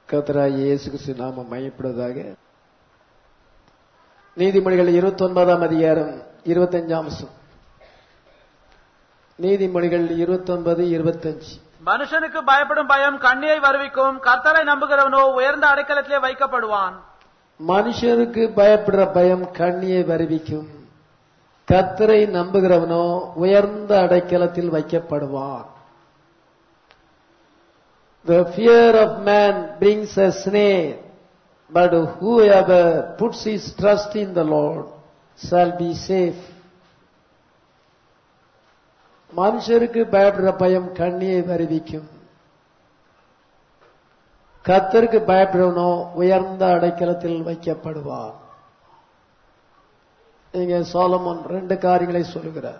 கத்தராய் இயேசு கிறிஸ்து நாமம் மையப்படுவதாக நீதிமொழிகள் இருபத்தி ஒன்பதாம் அதிகாரம் இருபத்தஞ்சாம் வசனம் நீதிமொழிகள் இருபத்தி ஒன்பது இருபத்தஞ்சு மனுஷனுக்கு பயப்படும் பயம் கண்ணியை வருவிக்கும் கர்த்தரை நம்புகிறவனோ உயர்ந்த அடைக்கலத்திலே வைக்கப்படுவான் மனுஷருக்கு பயப்படுற பயம் கண்ணியை வருவிக்கும் கத்தரை நம்புகிறவனோ உயர்ந்த அடைக்கலத்தில் வைக்கப்படுவான் The fear of man brings a snare, but whoever puts his trust in the Lord shall be safe. மனுஷருக்கு பயப்படுற பயம் கண்ணியை வருவிக்கும் கத்தருக்கு பயப்படுவனோ உயர்ந்த அடைக்கலத்தில் வைக்கப்படுவார் இங்க சோலமோன் ரெண்டு காரியங்களை சொல்லுகிறார்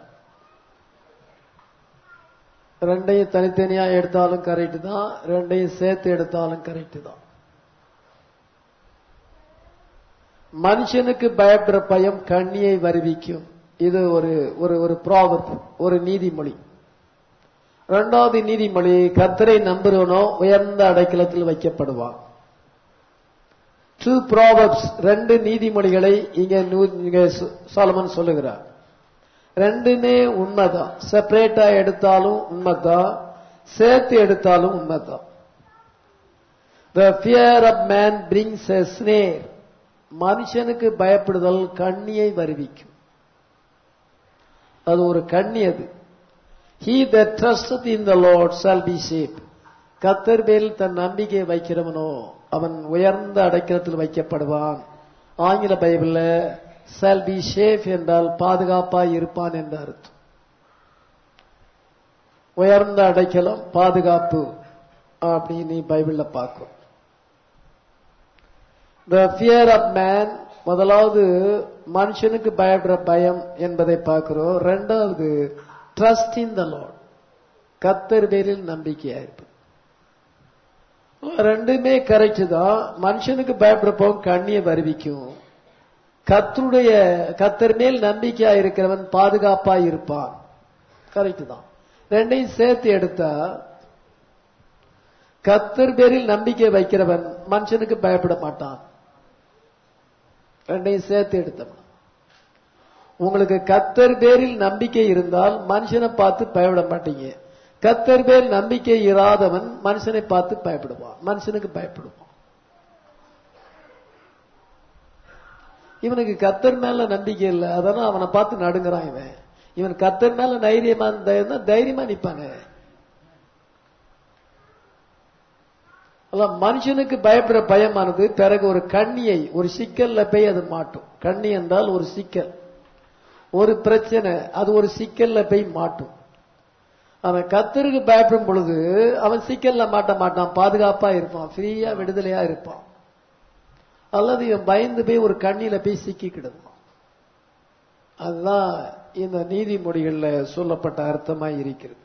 ரெண்டையும் தனித்தனியா எடுத்தாலும் கரெக்ட் தான் ரெண்டையும் சேர்த்து எடுத்தாலும் கரெக்ட் தான் மனுஷனுக்கு பயப்படுற பயம் கண்ணியை வருவிக்கும் இது ஒரு ஒரு ஒரு ப்ராவர்ப் ஒரு நீதிமொழி இரண்டாவது நீதிமொழி கத்தரை நம்புறவனோ உயர்ந்த அடைக்கலத்தில் வைக்கப்படுவான் டூ ப்ராவர்ப்ஸ் ரெண்டு நீதிமொழிகளை இங்க நூ- இங்க சு- சாலமன் சொல்லுகிறார் ரெண்டுமே உண்மைதான் செப்பரேட்டா எடுத்தாலும் உண்மைதான் சேர்த்து எடுத்தாலும் உண்மைதான் The fear of man brings a snare. மனுஷனுக்கு பயப்படுதல் கண்ணியை வருவிக்கும் அது ஒரு கண்ணி அது he that trusteth in the lord shall be safe கத்தர் மேல் தன் நம்பிக்கை வைக்கிறவனோ அவன் உயர்ந்த அடைக்கலத்தில் வைக்கப்படுவான் ஆங்கில பைபிள்ல shall be safe என்றால் பாதுகாப்பாய் இருப்பான் என்ற அர்த்தம் உயர்ந்த அடைக்கலம் பாதுகாப்பு அப்படின்னு பைபிள்ல பார்க்கிறோம் the fear of man முதலாவது மனுஷனுக்கு பயப்படுற பயம் என்பதை பார்க்கிறோம் ரெண்டாவது ட்ரஸ்ட் இன் த லார்ட் கத்தர் பேரில் நம்பிக்கையா இருப்பது ரெண்டுமே கரெக்ட் தான் மனுஷனுக்கு பயப்படுறப்போ கண்ணியை வருவிக்கும் கத்தருடைய கத்தர் மேல் நம்பிக்கையா இருக்கிறவன் பாதுகாப்பா இருப்பான் கரெக்ட் தான் ரெண்டையும் சேர்த்து எடுத்தா கத்தர் பேரில் நம்பிக்கை வைக்கிறவன் மனுஷனுக்கு பயப்பட மாட்டான் ரெண்டையும் சேர்த்து எடுத்தோம் உங்களுக்கு கத்தர் பேரில் நம்பிக்கை இருந்தால் மனுஷனை பார்த்து பயப்பட மாட்டீங்க கத்தர் பேர் நம்பிக்கை இராதவன் மனுஷனை பார்த்து பயப்படுவான் மனுஷனுக்கு பயப்படுவான் இவனுக்கு கத்தர் மேல நம்பிக்கை இல்லை அதனால அவனை பார்த்து நடுங்குறான் இவன் இவன் கத்தர் மேல தைரியமா இருந்தா தைரியமா நிப்பானே அதான் மனுஷனுக்கு பயப்படுற பயமானது பிறகு ஒரு கண்ணியை ஒரு சிக்கல்ல போய் அது மாட்டும் கண்ணி என்றால் ஒரு சிக்கல் ஒரு பிரச்சனை அது ஒரு சிக்கல்ல போய் மாட்டும் அவன் கத்தருக்கு பயப்படும் பொழுது அவன் சிக்கல்ல மாட்ட மாட்டான் பாதுகாப்பா இருப்பான் ஃப்ரீயா விடுதலையா இருப்பான் அல்லது இவன் பயந்து போய் ஒரு கண்ணில போய் சிக்கிக்கிடுவான் அதுதான் இந்த நீதிமொழிகள்ல சொல்லப்பட்ட அர்த்தமா இருக்கிறது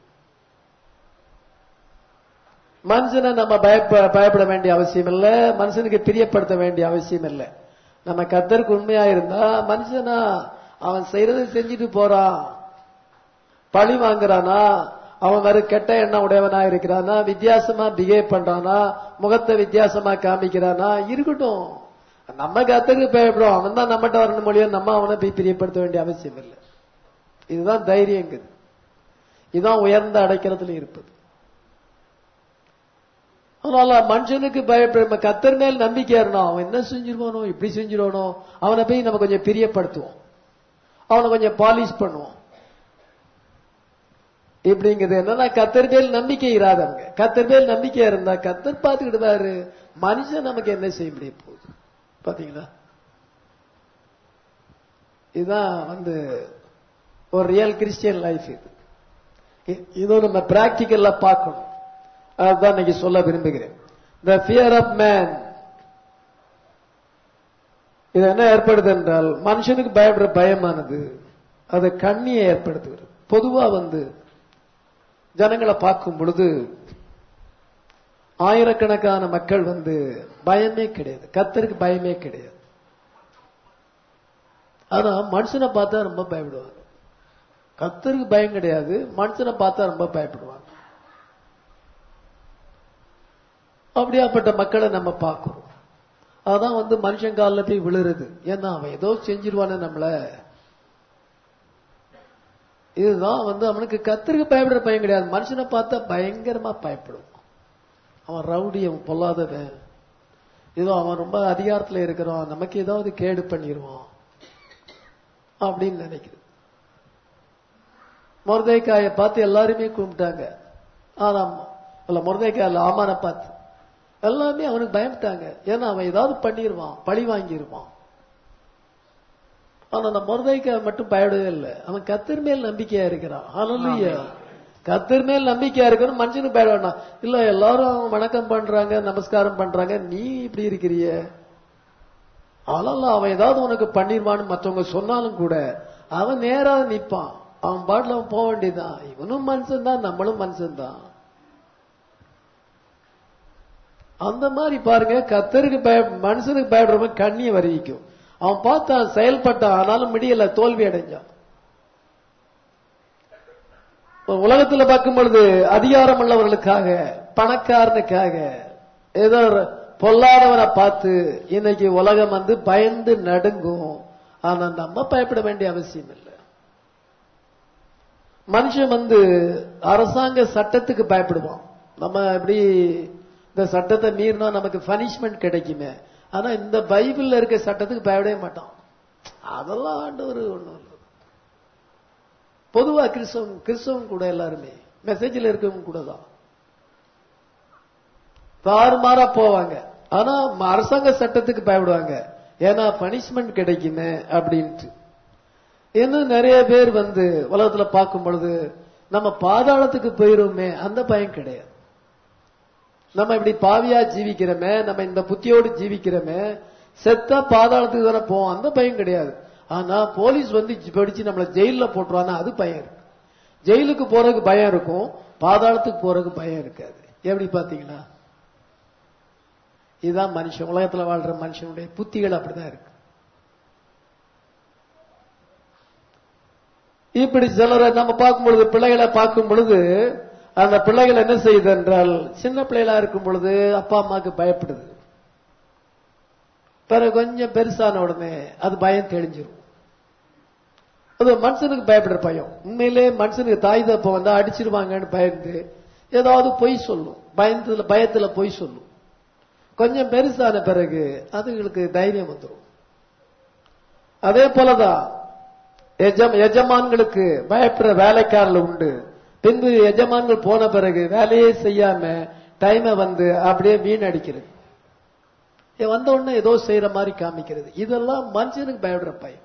மனுஷனை நம்ம பயப்ப பயப்பட வேண்டிய அவசியம் இல்ல மனுஷனுக்கு பிரியப்படுத்த வேண்டிய அவசியம் இல்ல நம்ம கத்தருக்கு உண்மையா இருந்தா மனுஷனா அவன் செய்யறதை செஞ்சுட்டு போறான் பழி வாங்குறானா அவன் வேற கெட்ட எண்ணம் உடையவனா இருக்கிறானா வித்தியாசமா பிஹேவ் பண்றானா முகத்தை வித்தியாசமா காமிக்கிறானா இருக்கட்டும் நம்ம கத்தருக்கு பயப்படுறோம் அவன் தான் நம்மகிட்ட வரணும் மொழியோ நம்ம அவனை போய் பிரியப்படுத்த வேண்டிய அவசியம் இல்லை இதுதான் தைரியங்குது இதுதான் உயர்ந்த அடைக்கலத்தில் இருப்பது அதனால மனுஷனுக்கு பயப்பட கத்தர் மேல் நம்பிக்கையா இருந்தான் அவன் என்ன செஞ்சிருவானோ இப்படி செஞ்சிருவானோ அவனை போய் நம்ம கொஞ்சம் பிரியப்படுத்துவோம் அவனை கொஞ்சம் பாலிஷ் பண்ணுவோம் இப்படிங்கிறது என்னன்னா கத்தர் மேல் நம்பிக்கை இராதவங்க கத்தர் மேல் நம்பிக்கையா இருந்தா கத்தர் பார்த்துக்கிட்டுதாரு மனுஷன் நமக்கு என்ன செய்ய முடிய போகுது பாத்தீங்களா இதுதான் வந்து ஒரு ரியல் கிறிஸ்டியன் லைஃப் இது இ- இதோ நம்ம பிராக்டிக்கல்ல பார்க்கணும் அதுதான் இன்னைக்கு சொல்ல விரும்புகிறேன் த ஃபியர் ஆஃப் மேன் இது என்ன ஏற்படுது என்றால் மனுஷனுக்கு பயப்படுற பயமானது அது கண்ணியை ஏற்படுத்துகிறது பொதுவா வந்து ஜனங்களை பார்க்கும் பொழுது ஆயிரக்கணக்கான மக்கள் வந்து பயமே கிடையாது கத்தருக்கு பயமே கிடையாது ஆனா மனுஷனை பார்த்தா ரொம்ப பயப்படுவாங்க கத்தருக்கு பயம் கிடையாது மனுஷனை பார்த்தா ரொம்ப பயப்படுவாங்க அப்படியாப்பட்ட மக்களை நம்ம பார்க்கிறோம் அதான் வந்து மனுஷன் காலில் போய் விழுறது ஏன்னா அவன் ஏதோ செஞ்சிருவானே நம்மள இதுதான் வந்து அவனுக்கு கத்திரிக்கு பயப்படுற பயம் கிடையாது மனுஷனை பார்த்தா பயங்கரமா பயப்படும் அவன் ரவுடி அவன் பொல்லாதவன் ஏதோ அவன் ரொம்ப அதிகாரத்துல இருக்கிறான் நமக்கு ஏதாவது கேடு பண்ணிடுவான் அப்படின்னு நினைக்குது முருதைக்காயை பார்த்து எல்லாருமே கும்பிட்டாங்க ஆனா இல்ல முருதைக்காயில் ஆமான பார்த்து எல்லாமே அவனுக்கு பயப்பட்டாங்க ஏன்னா அவன் ஏதாவது பண்ணிடுவான் பழி வாங்கிடுவான் ஆனா அந்த முருதைக்காய் மட்டும் பயப்படவே இல்லை அவன் கத்தர் மேல் நம்பிக்கையா இருக்கிறான் அலலுயா கத்தர் மேல் நம்பிக்கையா இருக்கணும் மனுஷனுக்கு பயப்பட வேண்டாம் இல்ல எல்லாரும் வணக்கம் பண்றாங்க நமஸ்காரம் பண்றாங்க நீ இப்படி இருக்கிறிய அதனால அவன் ஏதாவது உனக்கு பண்ணிடுவான்னு மற்றவங்க சொன்னாலும் கூட அவன் நேரா நிப்பான் அவன் பாட்டில் அவன் போக வேண்டியதுதான் இவனும் மனுஷன் தான் நம்மளும் மனுஷன் தான் அந்த மாதிரி பாருங்க கத்தருக்கு பய மனுஷனுக்கு பயப்படுறவன் கண்ணியை வருவிக்கும் அவன் பார்த்தான் செயல்பட்டான் ஆனாலும் முடியல தோல்வி அடைஞ்சான் உலகத்துல பார்க்கும் பொழுது அதிகாரம் உள்ளவர்களுக்காக பணக்காரனுக்காக ஏதோ ஒரு பொல்லாதவனை பார்த்து இன்னைக்கு உலகம் வந்து பயந்து நடுங்கும் ஆனா நம்ம பயப்பட வேண்டிய அவசியம் இல்லை மனுஷன் வந்து அரசாங்க சட்டத்துக்கு பயப்படுவான் நம்ம எப்படி இந்த சட்டத்தை மீறினா நமக்கு பனிஷ்மெண்ட் கிடைக்குமே ஆனா இந்த பைபிள்ல இருக்க சட்டத்துக்கு பயப்படவே மாட்டான் அதெல்லாம் ஆண்டவர் ஒண்ணும் இல்லை பொதுவா கிறிஸ்தவம் கிறிஸ்தவம் கூட எல்லாருமே மெசேஜில் இருக்கவங்க கூட தான் தாறுமாறா போவாங்க ஆனா அரசாங்க சட்டத்துக்கு பயப்படுவாங்க ஏன்னா பனிஷ்மெண்ட் கிடைக்குமே அப்படின்ட்டு இன்னும் நிறைய பேர் வந்து உலகத்துல பார்க்கும் பொழுது நம்ம பாதாளத்துக்கு போயிருவோமே அந்த பயம் கிடையாது நம்ம இப்படி பாவியா ஜீவிக்கிறோமே நம்ம இந்த புத்தியோடு ஜீவிக்கிறோமே செத்தா பாதாளத்துக்கு தானே போவோம் அந்த பயம் கிடையாது ஆனா போலீஸ் வந்து படிச்சு நம்மள ஜெயில போட்டுருவானா அது பயம் இருக்கு ஜெயிலுக்கு போறதுக்கு பயம் இருக்கும் பாதாளத்துக்கு போறதுக்கு பயம் இருக்காது எப்படி பாத்தீங்களா இதுதான் மனுஷன் உலகத்துல வாழ்ற மனுஷனுடைய புத்திகள் அப்படிதான் இருக்கு இப்படி சிலரை நம்ம பார்க்கும் பொழுது பிள்ளைகளை பார்க்கும் பொழுது அந்த பிள்ளைகள் என்ன செய்யுது என்றால் சின்ன பிள்ளைகளா இருக்கும் பொழுது அப்பா அம்மாவுக்கு பயப்படுது பிறகு கொஞ்சம் பெருசான உடனே அது பயம் தெளிஞ்சிரும் அது மனுஷனுக்கு பயப்படுற பயம் உண்மையிலே மனுஷனுக்கு தாய் தப்ப வந்தா அடிச்சிருவாங்கன்னு பயந்து ஏதாவது பொய் சொல்லும் பயத்துல பயத்துல பொய் சொல்லும் கொஞ்சம் பெருசான பிறகு அதுங்களுக்கு தைரியம் வந்துடும் அதே போலதான் எஜம் எஜமான்களுக்கு பயப்படுற வேலைக்காரர்கள் உண்டு பின்பு எஜமான்கள் போன பிறகு வேலையே செய்யாம டைமை வந்து அப்படியே வீணடிக்கிறது வந்த உடனே ஏதோ செய்யற மாதிரி காமிக்கிறது இதெல்லாம் மனுஷனுக்கு பயப்படுற பயம்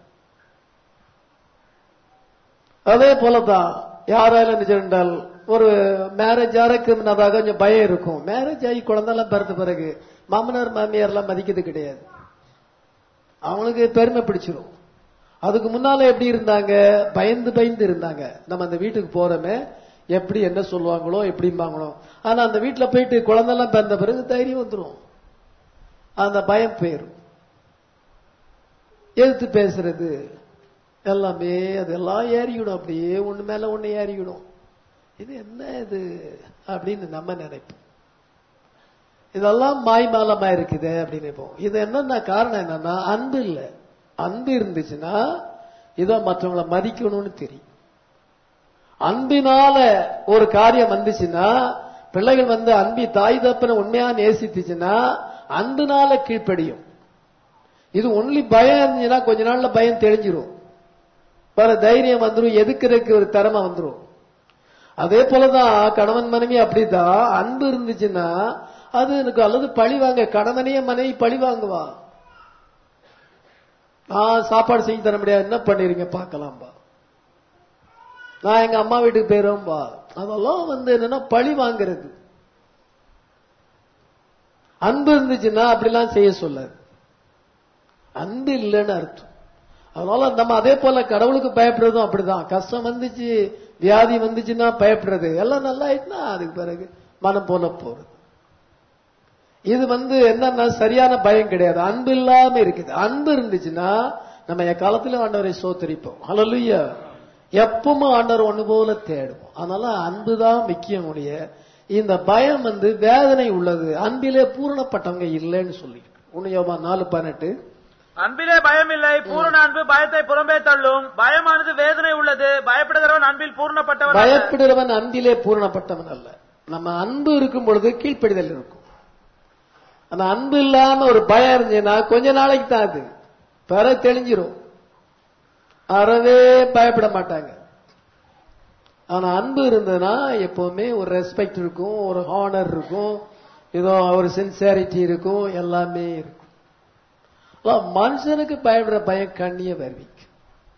அதே போலதான் யாராலும் நிஜென்றால் ஒரு மேரேஜ் ஆறக்கு முன்னதாக கொஞ்சம் பயம் இருக்கும் மேரேஜ் ஆகி குழந்தைலாம் பிறந்த பிறகு மாமனார் மாமியார் எல்லாம் மதிக்கிறது கிடையாது அவங்களுக்கு பெருமை பிடிச்சிரும் அதுக்கு முன்னால எப்படி இருந்தாங்க பயந்து பயந்து இருந்தாங்க நம்ம அந்த வீட்டுக்கு போறோமே எப்படி என்ன சொல்லுவாங்களோ எப்படிம்பாங்களோ ஆனா அந்த வீட்டுல போயிட்டு குழந்தைலாம் பிறந்த பிறகு தைரியம் வந்துடும் அந்த பயம் போயிரும் எதிர்த்து பேசுறது எல்லாமே அதெல்லாம் ஏறிவிடும் அப்படியே ஒண்ணு மேல ஒண்ணு ஏறிவிடும் இது என்ன இது அப்படின்னு நம்ம நினைப்போம் இதெல்லாம் மாய்மாலமா இருக்குது அப்படின்னு நினைப்போம் இது என்னன்னா காரணம் என்னன்னா அன்பு இல்லை அன்பு இருந்துச்சுன்னா இதை மற்றவங்களை மதிக்கணும்னு தெரியும் அன்பினால ஒரு காரியம் வந்துச்சுன்னா பிள்ளைகள் வந்து அன்பி தாய் தப்பனை உண்மையா நேசித்துச்சுன்னா அன்புனால கீழ்ப்படியும் இது ஒன்லி பயம் இருந்துச்சுன்னா கொஞ்ச நாள்ல பயம் தெளிஞ்சிரும் வேற தைரியம் வந்துடும் எதுக்குறதுக்கு ஒரு திறமை வந்துடும் அதே போலதான் கணவன் மனைவி அப்படிதான் அன்பு இருந்துச்சுன்னா அது எனக்கு அல்லது பழி வாங்க கணவனையே மனைவி பழி வாங்குவா நான் சாப்பாடு செஞ்சு தர முடியாது என்ன பண்ணிருங்க பார்க்கலாம்பா நான் எங்க அம்மா வீட்டுக்கு போயிடுவோம்பா அதெல்லாம் வந்து என்னன்னா பழி வாங்குறது அன்பு இருந்துச்சுன்னா அப்படிலாம் செய்ய சொல்லாது அன்பு இல்லைன்னு அர்த்தம் அதனால நம்ம அதே போல கடவுளுக்கு பயப்படுறதும் அப்படிதான் கஷ்டம் வந்துச்சு வியாதி வந்துச்சுன்னா பயப்படுறது எல்லாம் நல்லா ஆயிட்டுனா அதுக்கு பிறகு மனம் போல போறது இது வந்து என்னன்னா சரியான பயம் கிடையாது அன்பு இல்லாம இருக்குது அன்பு இருந்துச்சுன்னா நம்ம எக்காலத்திலும் ஆண்டவரை சோத்தரிப்போம் ஹalleluya எப்பவும் ஆண்டவர் ஒண்ணு போல தேடுவோம் அதனால அன்பு தான் முக்கியம் உடைய இந்த பயம் வந்து வேதனை உள்ளது அன்பிலே பூரணப்பட்டவங்க இல்லைன்னு சொல்லி ஒன்னு யோபா நாலு பதினெட்டு அன்பிலே பயமில்லை பூரண அன்பு பயத்தை புறம்பே தள்ளும் பயமானது வேதனை உள்ளது பயப்படுகிறவன் அன்பில் பூர்ணப்பட்டவன் அல்ல. பயப்படுகிறவன் அன்பிலே பூரணப்பட்டவன் அல்ல நம்ம அன்பு இருக்கும் பொழுது கீழ்ப்படிதல் இருக்கும் அந்த அன்பு இல்லாம ஒரு பயம் இருந்துச்சுன்னா கொஞ்ச நாளைக்கு தான் அது பிற தெளிஞ்சிரும் அறவே பயப்பட மாட்டாங்க ஆனா அன்பு இருந்ததுன்னா எப்பவுமே ஒரு ரெஸ்பெக்ட் இருக்கும் ஒரு ஹானர் இருக்கும் ஏதோ ஒரு சின்சியாரிட்டி இருக்கும் எல்லாமே இருக்கும் அதான் மனுஷனுக்கு பயப்படுற பயம் கண்ணிய வருவிக்கும்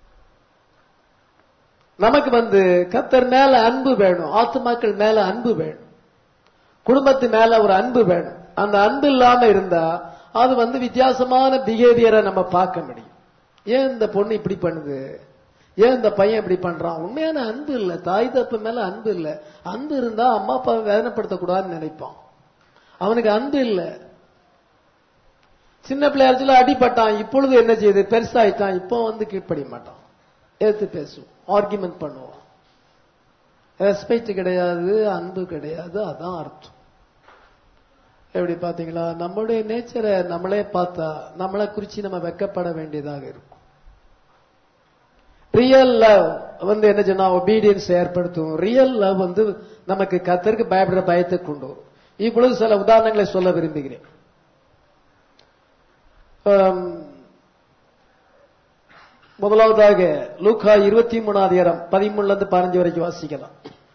நமக்கு வந்து கத்தர் மேல அன்பு வேணும் ஆத்துமாக்கள் மேல அன்பு வேணும் குடும்பத்து மேல ஒரு அன்பு வேணும் அந்த அன்பு இல்லாம இருந்தா அது வந்து வித்தியாசமான பிஹேவியரை நம்ம பார்க்க முடியும் ஏன் இந்த பொண்ணு இப்படி பண்ணுது ஏன் இந்த பையன் இப்படி பண்றான் உண்மையான அன்பு இல்ல தாய் தப்பு மேல அன்பு இல்ல அன்பு இருந்தா அம்மா அப்பாவை வேதனைப்படுத்தக்கூடாதுன்னு நினைப்பான் அவனுக்கு அன்பு இல்ல சின்ன பிள்ளையாச்சுல அடிபட்டான் இப்பொழுது என்ன செய்யுது பெருசாயிட்டான் இப்போ வந்து கீழ்ப்படிய மாட்டான் எடுத்து பேசுவோம் ஆர்குமெண்ட் பண்ணுவோம் ரெஸ்பெக்ட் கிடையாது அன்பு கிடையாது அதான் அர்த்தம் எப்படி பாத்தீங்களா நம்மளுடைய நேச்சரை நம்மளே பார்த்தா நம்மளை குறிச்சு நம்ம வெக்கப்பட வேண்டியதாக இருக்கும் ரியல் லவ் வந்து என்ன சொன்னா ஒபீடியன்ஸ் ஏற்படுத்தும் ரியல் லவ் வந்து நமக்கு கத்தருக்கு பயப்படுற பயத்தை கொண்டு வரும் இப்பொழுது சில உதாரணங்களை சொல்ல விரும்புகிறேன் ஆம், முதலாவதாக லூக்கா இருபத்தி மூணாவது இடம் பதிமூணுல இருந்து பதினஞ்சு வரைக்கும் வாசிக்கலாம்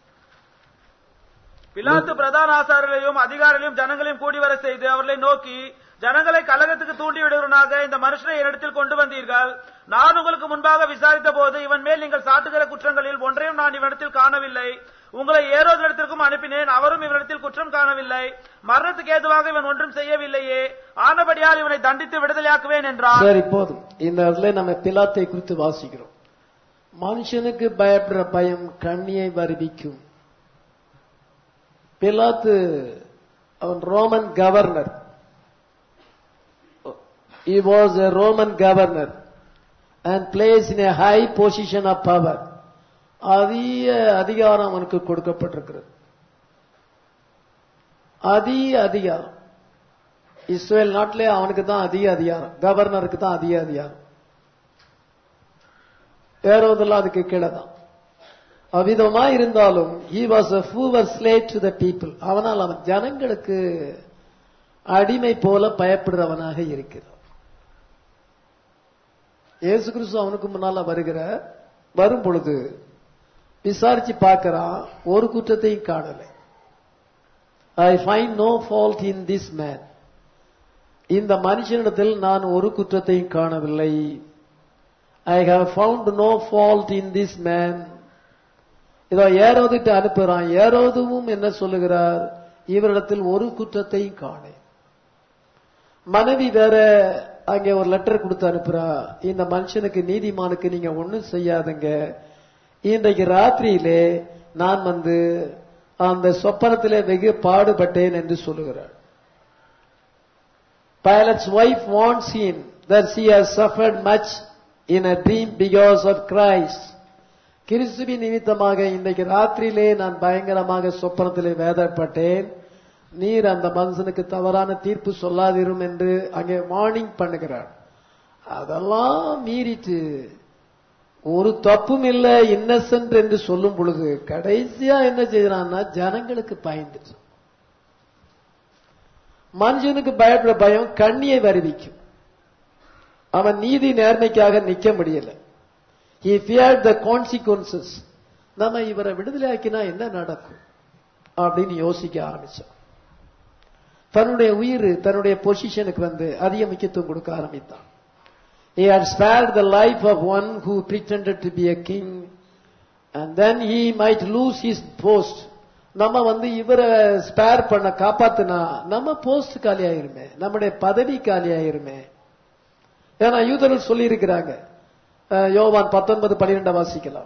பிலாத்து பிரதான ஆசாரியர்களையும் அதிகாரிகளையும் ஜனங்களையும் கூடி வர செய்து அவர்களை நோக்கி ஜனங்களை கலகத்துக்கு தூண்டி விடுவனாக இந்த மனுஷனை என்னிடத்தில் கொண்டு வந்தீர்கள் நான் உங்களுக்கு முன்பாக விசாரித்த போது இவன் மேல் நீங்கள் சாட்டுகிற குற்றங்களில் ஒன்றையும் நான் இவனிடத்தில் காணவில்லை உங்களை ஏரோதிடத்திற்கும் அனுப்பினேன் அவரும் இவனிடத்தில் குற்றம் காணவில்லை மரணத்துக்கு ஏதுவாக இவன் ஒன்றும் செய்யவில்லையே ஆனபடியால் இவனை தண்டித்து விடுதலையாக்குவேன் என்றான் சரி போதும் இந்த இடத்துல நம்ம பிலாத்தை குறித்து வாசிக்கிறோம் மனுஷனுக்கு பயப்படுற பயம் கண்ணியை வருவிக்கும் பிலாத்து அவன் Roman governor he was a roman governor and placed in a high position of power அதிக அதிகாரம் அவனுக்கு கொடுக்கப்பட்டிருக்கிறது அதிக அதிகாரம் இஸ்ரேல் நாட்டிலே அவனுக்கு தான் அதிக அதிகாரம் கவர்னருக்கு தான் அதிக அதிகாரம் வேறதெல்லாம் அதுக்கு கீழே தான் அவ்விதமா இருந்தாலும் he was a fooler slave to the people அவனால் அவன் ஜனங்களுக்கு அடிமை போல பயப்படுறவனாக இருக்கிறான் இயேசு கிறிஸ்து அவனுக்கு முன்னால வருகிற வரும் பொழுது விசாரிச்சு பார்க்கறான் ஒரு குற்றத்தையும் காணலை I find no fault in this man இந்த மனுஷனிடத்தில் நான் ஒரு குற்றத்தையும் காணவில்லை I have found no fault in this man இதோ ஏரோதுட்டு அனுப்புறான் ஏரோதுவும் என்ன சொல்லுகிறார் இவரிடத்தில் ஒரு குற்றத்தையும் காணேன் மனைவி வேற அங்கே ஒரு லெட்டர் கொடுத்து அனுப்புறா இந்த மனுஷனுக்கு நீதிமானுக்கு நீங்க ஒண்ணும் செய்யாதுங்க இன்றைக்கு ராத்திரியிலே நான் வந்து அந்த சொப்பனத்திலே வெகு பாடுபட்டேன் என்று சொல்லுகிறார் Pilate's wife warns him that she has suffered much in a dream because of Christ. கிறிஸ்துவின் நிமித்தமாக இன்றைக்கு ராத்திரியிலே நான் பயங்கரமாக சொப்பனத்திலே வேதப்பட்டேன் நீர் அந்த மனுஷனுக்கு தவறான தீர்ப்பு சொல்லாதிரும் என்று அங்கே வார்னிங் பண்ணுகிறார் அதெல்லாம் மீறிட்டு ஒரு தப்பும் இல்ல இன்னசென்ட் என்று சொல்லும் பொழுது கடைசியா என்ன செய்யறான்னா ஜனங்களுக்கு பயந்துட்டு மனுஷனுக்கு பயப்பட பயம் கண்ணியை வருவிக்கும் அவன் நீதி நேர்மைக்காக நிக்க முடியல he feared the consequences நம்ம இவரை விடுதலையாக்கினா என்ன நடக்கும் அப்படின்னு யோசிக்க ஆரம்பிச்சான் தன்னுடைய உயிர் தன்னுடைய பொசிஷனுக்கு வந்து அதிக முக்கியத்துவம் கொடுக்க ஆரம்பித்தான் he had spared the life of one who pretended to be a king and then he might lose his post நம்ம வந்து இவரை ஸ்பேர் பண்ண காப்பாத்துனா நம்ம போஸ்ட் காலி ஆயிருமே நம்முடைய பதவி காலி ஆயிருமே ஏன்னா யூதர்கள் சொல்லி இருக்கிறாங்க யோவான் பத்தொன்பது பன்னிரெண்ட வாசிக்கலாம்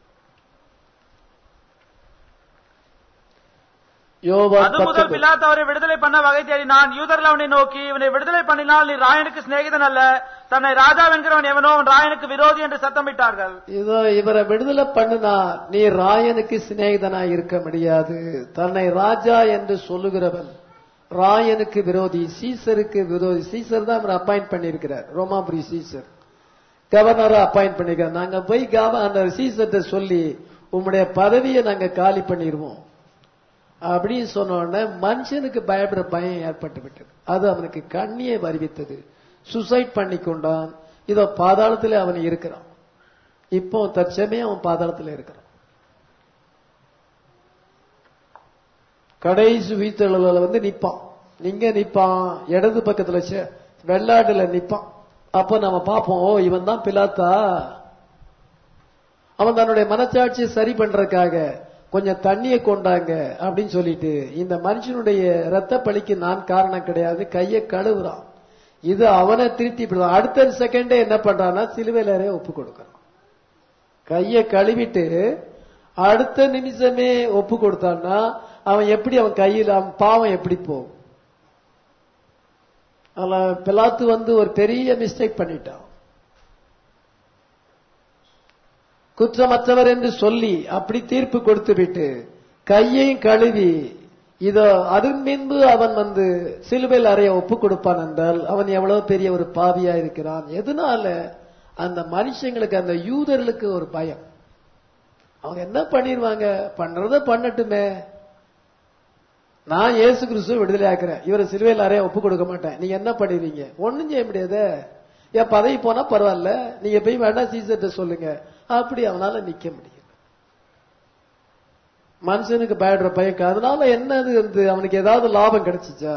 யோவான் அது முதல் பத்தொன்பது பிலாத்து அவரை விடுதலை பண்ண வகை தேடினான் யூதர்கள் அவனை நோக்கி இவனை விடுதலை பண்ணினால் நீ ராயனுக்கு சிநேகிதன் அல்ல தன்னை ராஜா என்கிறவன் எவனோ அவன் ராயனுக்கு விரோதி என்று சத்தமிட்டார்கள் இதோ இவரை விடுதலை பண்ணுனா நீ ராயனுக்கு சிநேகிதனா இருக்க முடியாது தன்னை ராஜா என்று சொல்லுகிறவன் ராயனுக்கு விரோதி சீசருக்கு விரோதி சீசர் தான் அவர் அப்பாயிண்ட் பண்ணியிருக்கிறார் ரோமாபுரி சீசர் கவர்னரை அப்பாயிண்ட் பண்ணிருக்கார் நாங்க போய் கவர்னர் சீசர்ட்ட சொல்லி உம்முடைய பதவியை நாங்க காலி பண்ணிடுவோம் அப்படின்னு சொன்ன உடனே மனுஷனுக்கு பயப்படுற பயம் ஏற்பட்டு விட்டது அது அவனுக்கு கண்ணியை வருவித்தது சுசைட் பண்ணி கொண்டான் இதோ பாதாளத்திலே அவன் இருக்கிறான் இப்போ தற்சமயம் அவன் பாதாளத்தில் இருக்கிறான் கடைசி உயிர்த்தெழுதல வந்து நிப்பான் இங்க நிப்பான் இடது பக்கத்துல செ- வெள்ளாடுல நிப்பான் அப்ப நம்ம பார்ப்போம் ஓ இவன் தான் பிலாத்தா அவன் தன்னுடைய மனச்சாட்சியை சரி பண்றதுக்காக கொஞ்சம் தண்ணியை கொண்டாங்க அப்படின்னு சொல்லிட்டு இந்த மனுஷனுடைய ரத்த பலிக்கு நான் காரணம் கிடையாது கையை கழுவுறான் இது அவனை திருத்தி விடுறான் அடுத்த செகண்டே என்ன பண்றான்னா சிலுவையிலே ஒப்பு கொடுக்கறான் கையை கழுவிட்டு அடுத்த நிமிஷமே ஒப்பு கொடுத்தான்னா அவன் எப்படி அவன் கையில் அவன் பாவம் எப்படி போகும் அதுல பிலாத்து வந்து ஒரு பெரிய மிஸ்டேக் பண்ணிட்டான் குற்றமற்றவர் என்று சொல்லி அப்படி தீர்ப்பு கொடுத்து விட்டு கையையும் கழுவி இதோ அதன் பின்பு அவன் வந்து சிலுவையில் அறைய ஒப்பு கொடுப்பான் என்றால் அவன் எவ்வளவு பெரிய ஒரு பாவியா இருக்கிறான் எதனால அந்த மனுஷங்களுக்கு அந்த யூதர்களுக்கு ஒரு பயம் அவங்க என்ன பண்ணிடுவாங்க பண்றத பண்ணட்டுமே நான் இயேசு கிறிஸ்துவ விடுதலை ஆக்குறேன் இவரை சிலுவையில் அறைய ஒப்பு கொடுக்க மாட்டேன் நீங்க என்ன பண்ணிடுவீங்க ஒண்ணும் செய்ய முடியாது என் பதவி போனா பரவாயில்ல நீங்க போய் வேணா சீசர்ட்ட சொல்லுங்க அப்படி அவனால நிக்க முடியும் மனுஷனுக்கு பயப்படுற பயக்கம் அதனால என்னது வந்து அவனுக்கு ஏதாவது லாபம் கிடைச்சிச்சா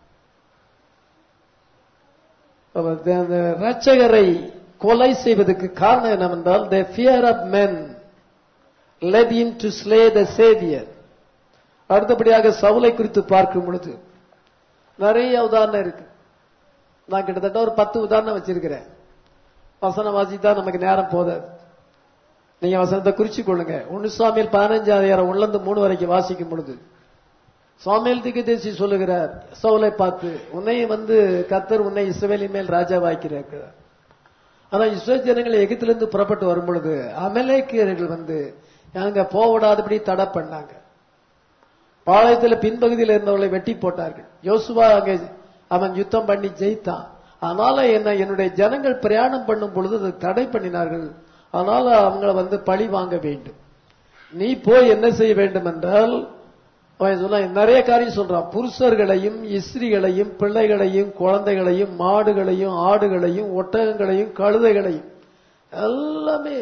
அவர் த- அந்த ரட்சகரை கொலை செய்வதற்கு காரணம் என்னவென்றால் the fear of men led him to slay the savior அடுத்தபடியாக சவுலை குறித்து பார்க்கும் பொழுது நிறைய உதாரணம் இருக்கு நான் கிட்டத்தட்ட ஒரு பத்து உதாரணம் வச்சிருக்கிறேன் வசனம் வாசித்தா நமக்கு நேரம் போதாது நீங்க வசனத்தை குறிச்சு கொள்ளுங்க ஒன்னு சுவாமியில் பதினஞ்சாவது அதிகாரம் உள்ளந்து மூணு வரைக்கும் வாசிக்கும் பொழுது சுவாமியில் திகதேசி சொல்லுகிறார் சவுலை பார்த்து உன்னை வந்து கத்தர் உன்னை இஸ்ரவேலின் மேல் ராஜாவாக்கிறார் ஆனா இஸ்ரேல் ஜனங்கள் எகிப்திலிருந்து புறப்பட்டு வரும் பொழுது அமலேக்கியர்கள் வந்து அங்க போவிடாதபடி தடை பண்ணாங்க பாளையத்தில் பின்பகுதியில் இருந்தவர்களை வெட்டி போட்டார்கள் யோசுவா அங்கே அவன் யுத்தம் பண்ணி ஜெயித்தான் அதனால என்ன என்னுடைய ஜனங்கள் பிரயாணம் பண்ணும் பொழுது அதை தடை பண்ணினார்கள் அதனால அவங்கள வந்து பழி வாங்க வேண்டும் நீ போய் என்ன செய்ய வேண்டும் என்றால் அவன் சொன்னா நிறைய காரியம் சொல்றான் புருஷர்களையும் இஸ்திரிகளையும் பிள்ளைகளையும் குழந்தைகளையும் மாடுகளையும் ஆடுகளையும் ஒட்டகங்களையும் கழுதைகளையும் எல்லாமே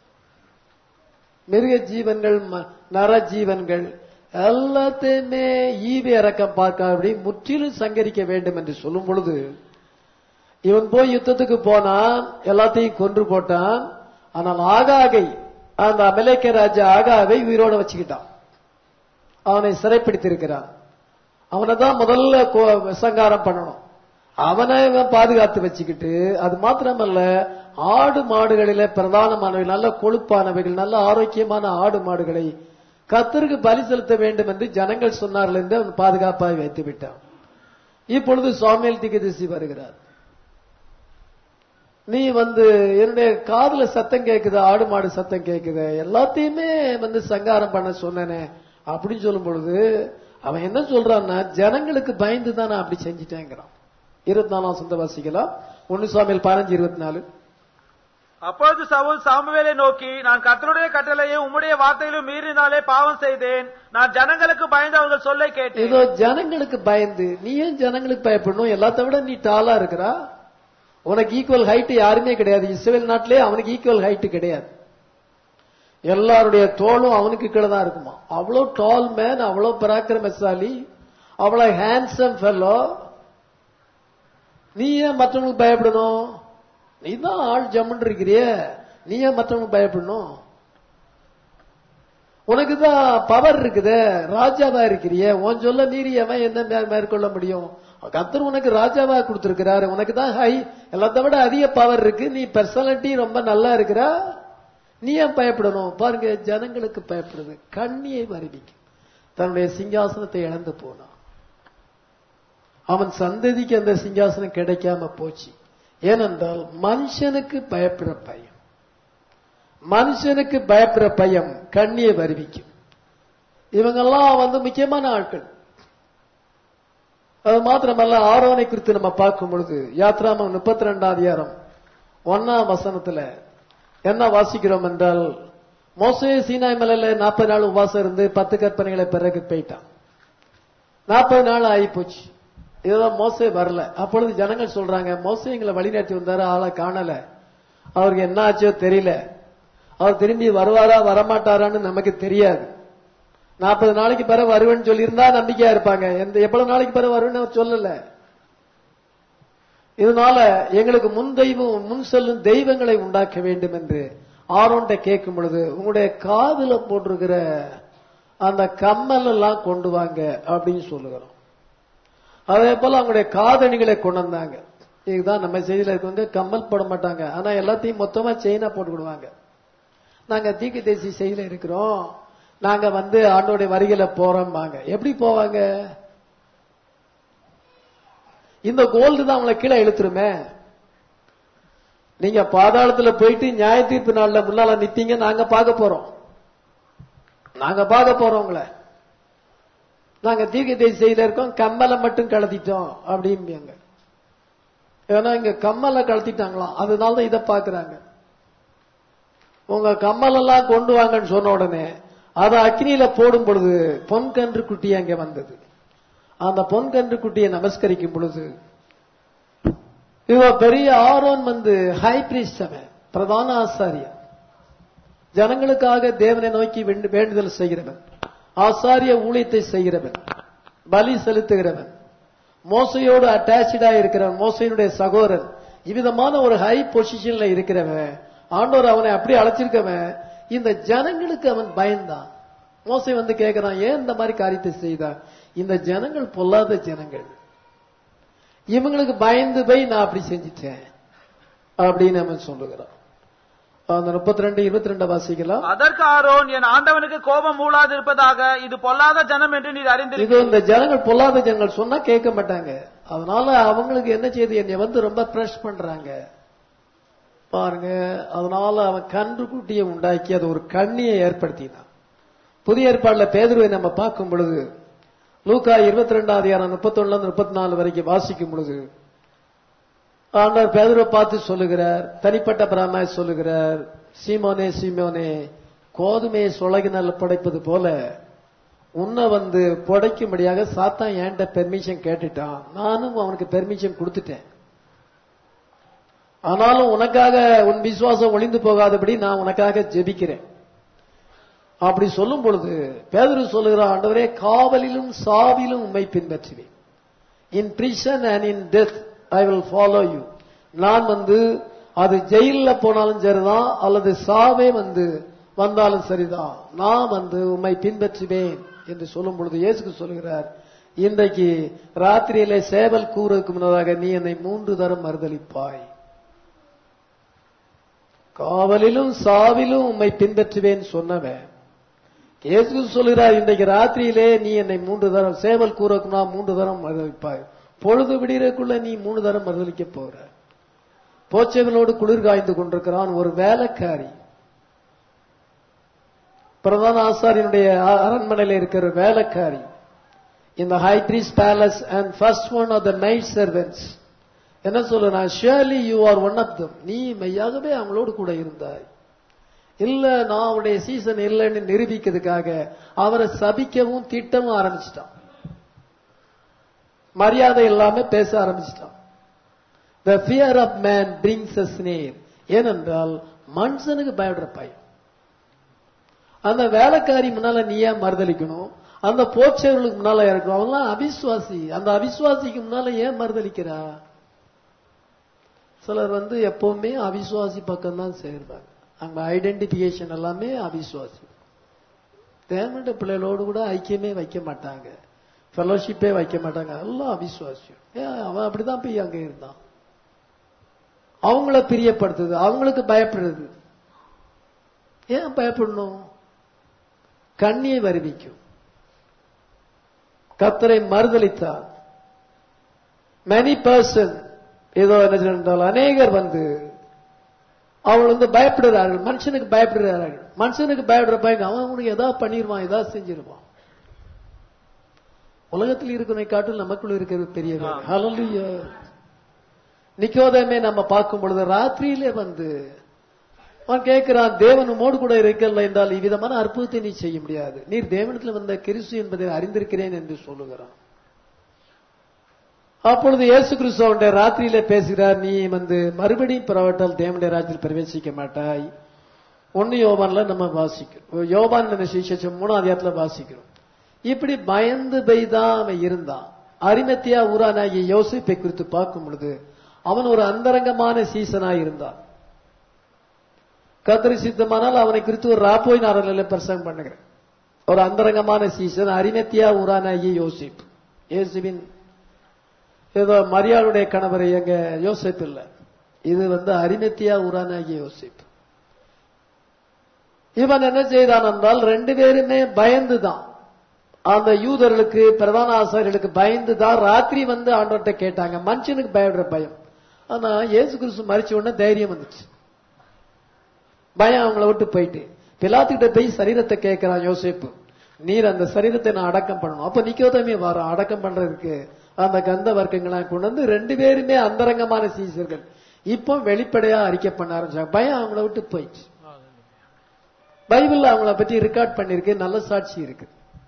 மிருக ஜீவன்கள் ம- நர ஜீவன்கள் எல்லாத்தையுமே ஈவி இறக்கம் பார்க்காதபடி முற்றிலும் சங்கரிக்க வேண்டும் என்று சொல்லும் பொழுது இவன் போய் யுத்தத்துக்கு போனான் எல்லாத்தையும் கொன்று போட்டான் ஆனால் ஆகாகை அந்த அமலேக்க ராஜா ஆகாவை உயிரோட வச்சுக்கிட்டான் அவனை சிறைப்பிடித்திருக்கிறான் அவனை தான் முதல்ல கோ- சங்காரம் பண்ணணும் அவனை இவன் பாதுகாத்து வச்சுக்கிட்டு அது மாத்திரமல்ல ஆடு மாடுகளிலே பிரதானமானவை நல்ல கொழுப்பானவைகள் நல்ல ஆரோக்கியமான ஆடு மாடுகளை கத்தருக்கு பலி செலுத்த வேண்டும் என்று ஜனங்கள் சொன்னார்கள் என்று அவன் பாதுகாப்பாக வைத்து விட்டான் இப்பொழுது சுவாமியல் திகதிசி வருகிறார் நீ வந்து என்னுடைய காதுல சத்தம் கேக்குது ஆடு மாடு சத்தம் கேக்குது எல்லாத்தையுமே வந்து சங்காரம் பண்ண சொன்னனே அப்படின்னு சொல்லும் பொழுது அவன் என்ன சொல்றான்னா ஜனங்களுக்கு பயந்து தான் நான் அப்படி செஞ்சிட்டேங்கிறான் இருபத்தி நாலாம் சொந்த வாசிக்கலாம் ஒன்னு சுவாமியில் பதினஞ்சு இருபத்தி நாலு அப்பொழுது சவுல் சாமுவேலை நோக்கி நான் கர்த்தருடைய கட்டளையும் உம்முடைய வார்த்தையிலும் மீறினாலே பாவம் செய்தேன் நான் ஜனங்களுக்கு பயந்து அவர்கள் சொல்லை கேட்டேன் ஏதோ ஜனங்களுக்கு பயந்து நீ ஏன் ஜனங்களுக்கு பயப்படணும் எல்லாத்த விட நீ டாலா இருக்கிறா உனக்கு ஈக்குவல் ஹைட் யாருமே கிடையாது இஸ்ரேல் நாட்டிலே அவனுக்கு ஈக்குவல் ஹைட் கிடையாது எல்லாருடைய தோளும் அவனுக்கு கீழே தான் இருக்குமா அவ்வளவு டால் மேன் அவ்வளவு பராக்கிரமசாலி அவ்வளவு ஹேண்ட்ஸம் ஃபெல்லோ நீ ஏன் மற்றவங்களுக்கு பயப்படணும் நீ தான் ஆள் ஜம்முன்னு இருக்கிறியே நீ ஏன் மற்றவங்களுக்கு பயப்படணும் உனக்கு தான் பவர் இருக்குது ராஜாவா இருக்கிறியே உன் சொல்ல மீறி அவன் என்ன மே- மேற்கொள்ள முடியும் கத்தர் உனக்கு ராஜாவா கொடுத்திருக்கிறாரு உனக்கு தான் ஹை எல்லாத்த விட அதிக பவர் இருக்கு நீ பர்சனாலிட்டி ரொம்ப நல்லா இருக்கிறா நீ ஏன் பயப்படணும் பாருங்க ஜனங்களுக்கு பயப்படுது கண்ணியை வருவிக்கும் தன்னுடைய சிங்காசனத்தை இழந்து போனான் அவன் சந்ததிக்கு அந்த சிங்காசனம் கிடைக்காம போச்சு ஏனென்றால் மனுஷனுக்கு பயப்படுற பயம் மனுஷனுக்கு பயப்படுற பயம் கண்ணியை வருவிக்கும் இவங்கெல்லாம் வந்து முக்கியமான ஆட்கள் அது மாத்திரமல்ல ஆரோனை குறித்து நம்ம பார்க்கும் பொழுது யாத்ராமம் முப்பத்தி ரெண்டாம் அதிகாரம் ஒன்னாம் வசனத்துல என்ன வாசிக்கிறோம் என்றால் மோசே சீனாய் மலையில நாற்பது நாள் உபவாசம் இருந்து பத்து கற்பனைகளை பிறகு போயிட்டான் நாற்பது நாள் ஆகி போச்சு இதுதான் மோசே வரல அப்பொழுது ஜனங்கள் சொல்றாங்க மோசே எங்களை வழிநடத்தி வந்தாரு ஆளை காணல அவருக்கு என்ன ஆச்சோ தெரியல அவர் திரும்பி வருவாரா வரமாட்டாரான்னு நமக்கு தெரியாது நாற்பது நாளைக்கு பிறகு வருவேன்னு சொல்லியிருந்தா நம்பிக்கையா இருப்பாங்க எந்த எவ்வளவு நாளைக்கு பிறகு வருவேன்னு அவர் சொல்லல இதனால எங்களுக்கு முன் தெய்வம் முன் செல்லும் தெய்வங்களை உண்டாக்க வேண்டும் என்று ஆரோன்ட்ட கேட்கும் பொழுது உங்களுடைய காதுல போட்டிருக்கிற அந்த கம்மல் எல்லாம் கொண்டு வாங்க அப்படின்னு சொல்லுகிறோம் அதே போல அவங்களுடைய காதணிகளை கொண்டு வந்தாங்க இதுதான் நம்ம செய்தியில இருக்கவங்க கம்மல் போட மாட்டாங்க ஆனா எல்லாத்தையும் மொத்தமா செயினா போட்டுக்கிடுவாங்க நாங்க தீக்கு தேசி செய்தியில இருக்கிறோம் நாங்க வந்து ஆண்டோடைய வரிகளை போறோம்பாங்க எப்படி போவாங்க இந்த கோல்டு தான் அவங்களை கீழே இழுத்துருமே நீங்க பாதாளத்துல போயிட்டு நியாய தீர்ப்பு நாள்ல முன்னால நிப்பீங்க நாங்க பார்க்க போறோம் நாங்க பார்க்க போறோம் உங்களை நாங்க தீர்க்க தேசி செய்தியில இருக்கோம் கம்மலை மட்டும் கலத்திட்டோம் அப்படிம்பாங்க ஏன்னா இங்க கம்மலை கலத்திட்டாங்களாம் அதனால தான் இதை பாக்குறாங்க உங்க கம்மல் எல்லாம் கொண்டு வாங்கன்னு சொன்ன உடனே அதை அக்னியில போடும் பொழுது பொன் கன்று குட்டி அங்க வந்தது அந்த பொன் கன்று குட்டியை நமஸ்கரிக்கும் பொழுது இவ பெரிய ஆரோன் வந்து ஹை பிரீஸ்ட் அவன் பிரதான ஆசாரியன் ஜனங்களுக்காக தேவனை நோக்கி வேண்டு- வேண்டுதல் செய்கிறவன் ஆசாரிய ஊழியத்தை செய்கிறவன் பலி செலுத்துகிறவன் மோசையோடு அட்டாச்சா இருக்கிறவன் மோசையினுடைய சகோதரன் இவ்விதமான ஒரு ஹை பொசிஷன்ல இருக்கிறவன் ஆண்டவர் அவனை அப்படி அழைச்சிருக்கவன் இந்த ஜனங்களுக்கு அவன் பயந்தான் மோசை வந்து கேட்கிறான் ஏன் இந்த மாதிரி காரியத்தை செய்தான் இந்த ஜனங்கள் பொல்லாத ஜனங்கள் இவங்களுக்கு பயந்து போய் நான் அப்படி செஞ்சிட்டேன் அப்படின்னு அவன் சொல்லுகிறான் அந்த முப்பத்தி ரெண்டு இருபத்தி ரெண்டு வாசிக்கலாம் அதற்கு ஆரோன் என் ஆண்டவனுக்கு கோபம் மூளாது இருப்பதாக இது பொல்லாத ஜனம் என்று நீர் இது அறிந்திருக்கிறீர் இந்த ஜனங்கள் பொல்லாத ஜனங்கள் சொன்னா கேட்க மாட்டாங்க அதனால அவங்களுக்கு என்ன செய்யுது என்னை வந்து ரொம்ப பிரஷ் பண்றாங்க பாருங்க அதனால அவன் கன்று குட்டியை உண்டாக்கி அது ஒரு கண்ணியை ஏற்படுத்தினான் புதிய ஏற்பாடுல பேதுருவை நம்ம பார்க்கும் பொழுது லூக்கா இருபத்தி ரெண்டாம் அதிகாரம் முப்பத்தொன்னுல இருந்து முப்பத்தி நாலு வரைக்கும் வாசிக்கும் பொழுது ஆண்டவர் பேதுருவை பார்த்து சொல்லுகிறார் தனிப்பட்ட பிராமாய் சொல்லுகிறார் சீமோனே சீமோனே கோதுமையை சுழகினால் படைப்பது போல உன்னை வந்து புடைக்கும்படியாக சாத்தான் என்கிட்ட பெர்மிஷன் கேட்டுட்டான் நானும் அவனுக்கு பெர்மிஷன் கொடுத்துட்டேன் ஆனாலும் உனக்காக உன் விசுவாசம் ஒளிந்து போகாதபடி நான் உனக்காக ஜெபிக்கிறேன் அப்படி சொல்லும் பொழுது பேதுரு சொல்லுகிறான் ஆண்டவரே காவலிலும் சாவிலும் உம்மை பின்பற்றுவேன் in prison and in death I will follow you நான் வந்து அது ஜெயில்ல போனாலும் சரிதான் அல்லது சாவே வந்து வந்தாலும் சரிதான் நான் வந்து உம்மை பின்பற்றுவேன் என்று சொல்லும் பொழுது இயேசுக்கு சொல்லுகிறார் இன்றைக்கு ராத்திரியிலே சேவல் கூறுக்கு முன்னதாக நீ என்னை மூன்று தரம் மறுதளிப்பாய் காவலிலும் சாவிலும் உம்மை பின்பற்றுவேன் சொன்னவன் இயேசு சொல்கிறார் இன்றைக்கு ராத்திரியிலே நீ என்னை மூன்று தரம் சேவல் கூறக்குனா மூன்று தரம் மறுதளிப்பாய் பொழுது விடியறக்குள்ள நீ மூணு தரம் மறுதளிக்க போற போச்சவனோடு குளிர் காய்ந்து கொண்டிருக்கிறான் ஒரு வேலைக்காரி பிரதான ஆசாரியனுடைய அ- அரண்மனையில இருக்கிற வேலைக்காரி இந்த high priest's palace and first one of the night servants என்ன சொல்லுறான் surely you are one of them நீ மெய்யாகவே அவங்களோடு கூட இருந்தாய் இல்ல நான் அவருடைய சீசன் இல்லைன்னு நிரூபிக்கிறதுக்காக அவரை சபிக்கவும் திட்டவும் ஆரம்பிச்சிட்டான் மரியாதை இல்லாம பேச ஆரம்பிச்சிட்டான் the fear of man brings a snare ஏனென்றால் மனுஷனுக்கு பயப்படுற பயம் அந்த வேலைக்காரி முன்னால நீ ஏன் மறுதளிக்கணும் அந்த போச்சவர்களுக்கு முன்னால இருக்கணும் அவங்களாம் அவிசுவாசி அந்த அவிசுவாசிக்கு முன்னால ஏன் மறுதளிக்கிறா சிலர் வந்து எப்பவுமே அவிசுவாசி பக்கம் தான் சேர்ந்தாங்க அவங்க ஐடென்டிபிகேஷன் எல்லாமே அவிசுவாசி தேவண்ட பிள்ளைகளோடு கூட ஐக்கியமே வைக்க மாட்டாங்க ஃபெலோஷிப்பே வைக்க மாட்டாங்க எல்லாம் அவிசுவாசியம் ஏன் அவன் அப்படிதான் போய் அங்க இருந்தான் அவங்கள பிரியப்படுத்துது அவங்களுக்கு பயப்படுறது ஏன் பயப்படணும் கண்ணியை வருவிக்கும் கத்தரை மறுதளித்தார் many person ஏதோ என்ன சொன்னால் அநேகர் வந்து அவள் வந்து பயப்படுகிறார்கள் மனுஷனுக்கு பயப்படுகிறார்கள் மனுஷனுக்கு பயப்படுற பயம் அவன் அவனுக்கு ஏதாவது பண்ணிடுவான் ஏதாவது செஞ்சிருவான் உலகத்தில் இருக்கிறனை காட்டில் நமக்குள்ள இருக்கிறது பெரிய ஆ. ஹalleluya நிக்கோதேமே நம்ம பார்க்கும் பொழுது ராத்திரியிலே வந்து அவன் கேட்கிறான் தேவன் உம்மோடு கூட இருக்கல என்றால் இவ்விதமான அற்புதத்தை நீ செய்ய முடியாது நீர் தேவனத்தில் வந்த கிறிஸ்து என்பதை அறிந்திருக்கிறேன் என்று சொல்லுகிறான் அப்பொழுது இயேசு கிறிஸ்து அவனுடைய ராத்திரியிலே பேசுகிறார் நீ வந்து மறுபடியும் பிறவட்டால் தேவனுடைய ராஜ்யத்தில் பிரவேசிக்க மாட்டாய் ஒன்னு யோவான்ல நம்ம வாசிக்கிறோம் யோவான் நம்ம சிஷம் மூணாவது இடத்துல வாசிக்கிறோம் இப்படி பயந்து பெய்தான் அவன் இருந்தான் அரிமத்தியா ஊரானாகிய யோசிப்பை குறித்து பார்க்கும் பொழுது அவன் ஒரு அந்தரங்கமான சீசனாய் இருந்தான் கத்திரி சித்தமானால் அவனை குறித்து ஒரு ராப்போய் நாரலில் பிரசங்கம் பண்ணுகிறேன் ஒரு அந்தரங்கமான சீசன் அரிமத்தியா ஊரானாகிய யோசிப் இயேசுவின் ஏதோ மரியாளுடைய கணவர் எங்க யோசிப் இல்ல இது வந்து அரிமத்தியா ஊரானாகிய யோசிப் இவன் என்ன செய்தான் என்றால் ரெண்டு பேருமே பயந்துதான் அந்த யூதர்களுக்கு பிரதான ஆசாரியர்களுக்கு பயந்து தான் ராத்திரி வந்து ஆண்டவர்கிட்ட கேட்டாங்க மனுஷனுக்கு பயப்படுற பயம் ஆனா இயேசு கிறிஸ்து மறிச்ச உடனே தைரியம் வந்துச்சு பயம் அவங்கள விட்டு போயிட்டு பிலாத்துக்கிட்ட போய் சரீரத்தை கேட்கிறான் யோசிப்பு நீர் அந்த சரீரத்தை நான் அடக்கம் பண்ணணும் அப்ப நிக்கோதமே வரோம் அடக்கம் பண்றதுக்கு அந்த கந்த வர்க்கங்களாம் கொண்டு வந்து ரெண்டு பேருமே அந்தரங்கமான சீசர்கள் இப்போ வெளிப்படையா அறிக்கை பண்ண ஆரம்பிச்சாங்க பயம் அவங்கள விட்டு போயிடுச்சு பைபிள்ல அவங்கள பத்தி ரெக்கார்ட் பண்ணிருக்கு நல்ல சாட்சி இருக்கு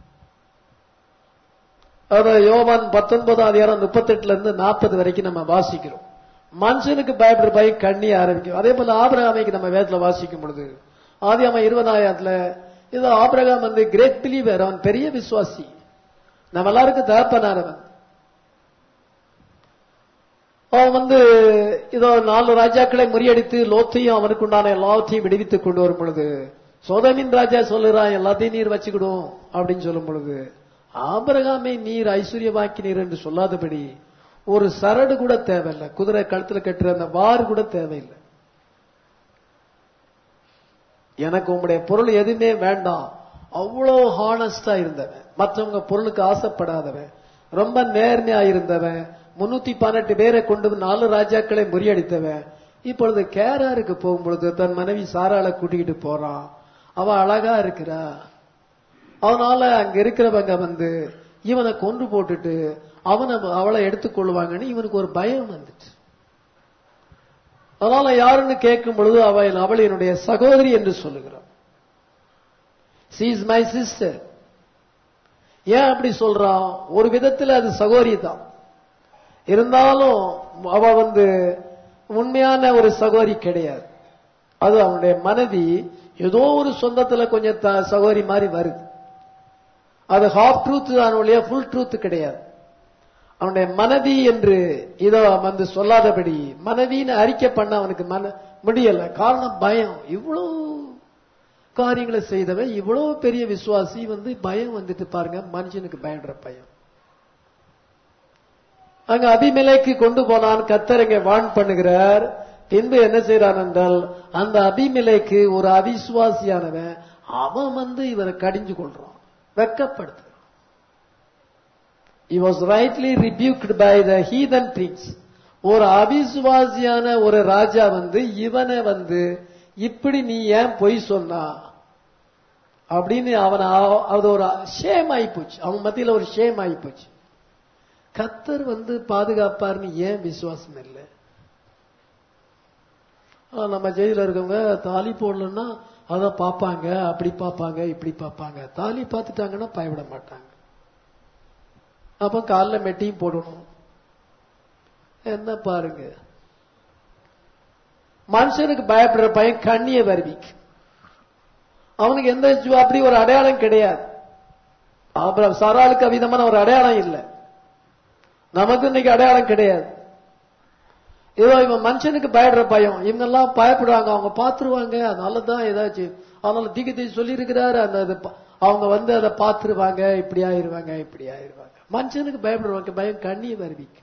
அத யோவான் பத்தொன்பதாம் அதிகாரம் முப்பத்தெட்டுல இருந்து நாற்பது வரைக்கும் நம்ம வாசிக்கிறோம் மனுஷனுக்கு பயப்படுற பயம் கண்ணி ஆரம்பிக்கும் அதே போல ஆபிரகாமைக்கு நம்ம வேதத்துல வாசிக்கும் பொழுது ஆதி அவன் இருபதாயிரத்துல இது ஆபிரகாம் வந்து கிரேட் பிலீவர் அவன் பெரிய விசுவாசி நம்ம எல்லாருக்கும் தகப்பனானவன் அவன் வந்து இதோ நாலு ராஜாக்களை முறியடித்து லோத்தையும் அவனுக்கு உண்டான எல்லாத்தையும் விடுவித்துக் கொண்டு வரும் பொழுது சோதமின் ராஜா சொல்லுறான் எல்லாத்தையும் நீர் வச்சுக்கிடும் அப்படின்னு சொல்லும் பொழுது ஆபரகாமை நீர் ஐஸ்வர்யமாக்கினீர் என்று சொல்லாதபடி ஒரு சரடு கூட தேவையில்லை குதிரை கழுத்துல கட்டுற அந்த வாறு கூட தேவையில்லை எனக்கு உங்களுடைய பொருள் எதுவுமே வேண்டாம் அவ்வளோ ஹானஸ்டா இருந்தவன் மற்றவங்க பொருளுக்கு ஆசைப்படாதவன் ரொம்ப நேர்மையா இருந்தவன் முன்னூத்தி பன்னெண்டு பேரை கொண்டு வந்து நாலு ராஜாக்களை முறியடித்தவன் இப்பொழுது கேராருக்கு போகும்பொழுது தன் மனைவி சாராளை கூட்டிக்கிட்டு போறான் அவ அழகா இருக்கிறா அதனால அங்க இருக்கிறவங்க வந்து இவனை கொன்று போட்டுட்டு அவனை அவளை எடுத்துக்கொள்வாங்கன்னு இவனுக்கு ஒரு பயம் வந்துச்சு அதனால யாருன்னு கேட்கும் பொழுது அவள் அவள் என்னுடைய சகோதரி என்று சொல்லுகிறான் சி இஸ் மை சிஸ்டர் ஏன் அப்படி சொல்றான் ஒரு விதத்தில் அது சகோதரி தான் இருந்தாலும் அவ வந்து உண்மையான ஒரு சகோதரி கிடையாது அது அவனுடைய மனைவி ஏதோ ஒரு சொந்தத்துல கொஞ்சம் த- சகோதரி மாதிரி வருது அது ஹாஃப் ட்ரூத் தான் ஒழிய ஃபுல் ட்ரூத் கிடையாது அவனுடைய மனைவி என்று இதோ வந்து சொல்லாதபடி மனைவின்னு அறிக்கை பண்ண அவனுக்கு மன முடியல காரணம் பயம் இவ்வளவு காரியங்களை செய்தவன் இவ்வளவு பெரிய விசுவாசி வந்து பயம் வந்துட்டு பாருங்க மனுஷனுக்கு பயன்ற பயம் அங்க அபிமலைக்கு கொண்டு போனான் கத்தரங்க வான் பண்ணுகிறார் பின்பு என்ன செய்யறான் என்றால் அந்த அபிமலைக்கு ஒரு அவிசுவாசியானவன் அவன் வந்து இவரை கடிஞ்சு கொள்றான் வெக்கப்படுத்துறான் he was rightly rebuked by the heathen prince ஒரு அவிசுவாசியான ஒரு ராஜா வந்து இவனை வந்து இப்படி நீ ஏன் பொய் சொன்னா அப்படின்னு அவன் அது ஒரு ஷேம் ஆகி போச்சு அவன் மத்தியில ஒரு ஷேம் ஆகி போச்சு கத்தர் வந்து பாதுகாப்பார்னு ஏன் விசுவாசம் இல்லை ஆனா, நம்ம ஜெயில இருக்கவங்க தாலி போடலன்னா அதை பார்ப்பாங்க அப்படி பார்ப்பாங்க இப்படி பார்ப்பாங்க தாலி பார்த்துட்டாங்கன்னா பயப்பட மாட்டாங்க அப்ப காலில் மெட்டியும் போடணும் என்ன பாருங்க மனுஷனுக்கு பயப்படுற பயம் கண்ணிய வருவிக்கு அவனுக்கு எந்த ஜு- அப்படி ஒரு அடையாளம் கிடையாது அப்புறம் சராளுக்கு அவிதமான ஒரு அடையாளம் இல்லை நமக்கு இன்னைக்கு அடையாளம் கிடையாது ஏதோ இவன் மனுஷனுக்கு பயப்படுற பயம் இவங்க எல்லாம் பயப்படுவாங்க அவங்க பார்த்துருவாங்க அதனால தான் ஏதாச்சும் அதனால தீகத்தை சொல்லி இருக்கிறாரு அந்த இது ப- அவங்க வந்து அதை பார்த்துருவாங்க இப்படி ஆயிருவாங்க இப்படி ஆயிருவாங்க மனுஷனுக்கு பயப்படுறவங்க பயம் கண்ணிய வருவிக்கு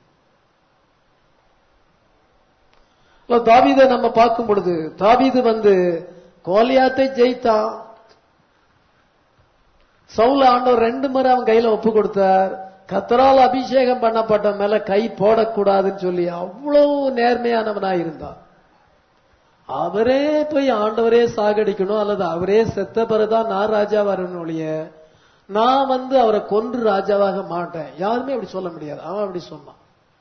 தாவீதை நம்ம பார்க்கும் பொழுது தாவீது வந்து கோலியாத்தை ஜெயித்தான் சவுல ஆண்டவர் ரெண்டு முறை அவன் கையில ஒப்பு கொடுத்தார் கத்தரால் அபிஷேகம் பண்ணப்பட்ட மேல கை போடக்கூடாதுன்னு சொல்லி அவ்வளவு நேர்மையானவனா இருந்தான் அவரே போய் ஆண்டவரே சாகடிக்கணும் அல்லது அவரே செத்த பிறகுதான் நான் ராஜா வரணும் ஒழிய நான் வந்து அவரை கொன்று ராஜாவாக மாட்டேன் யாருமே அப்படி சொல்ல முடியாது அவன் அப்படி சொன்னான்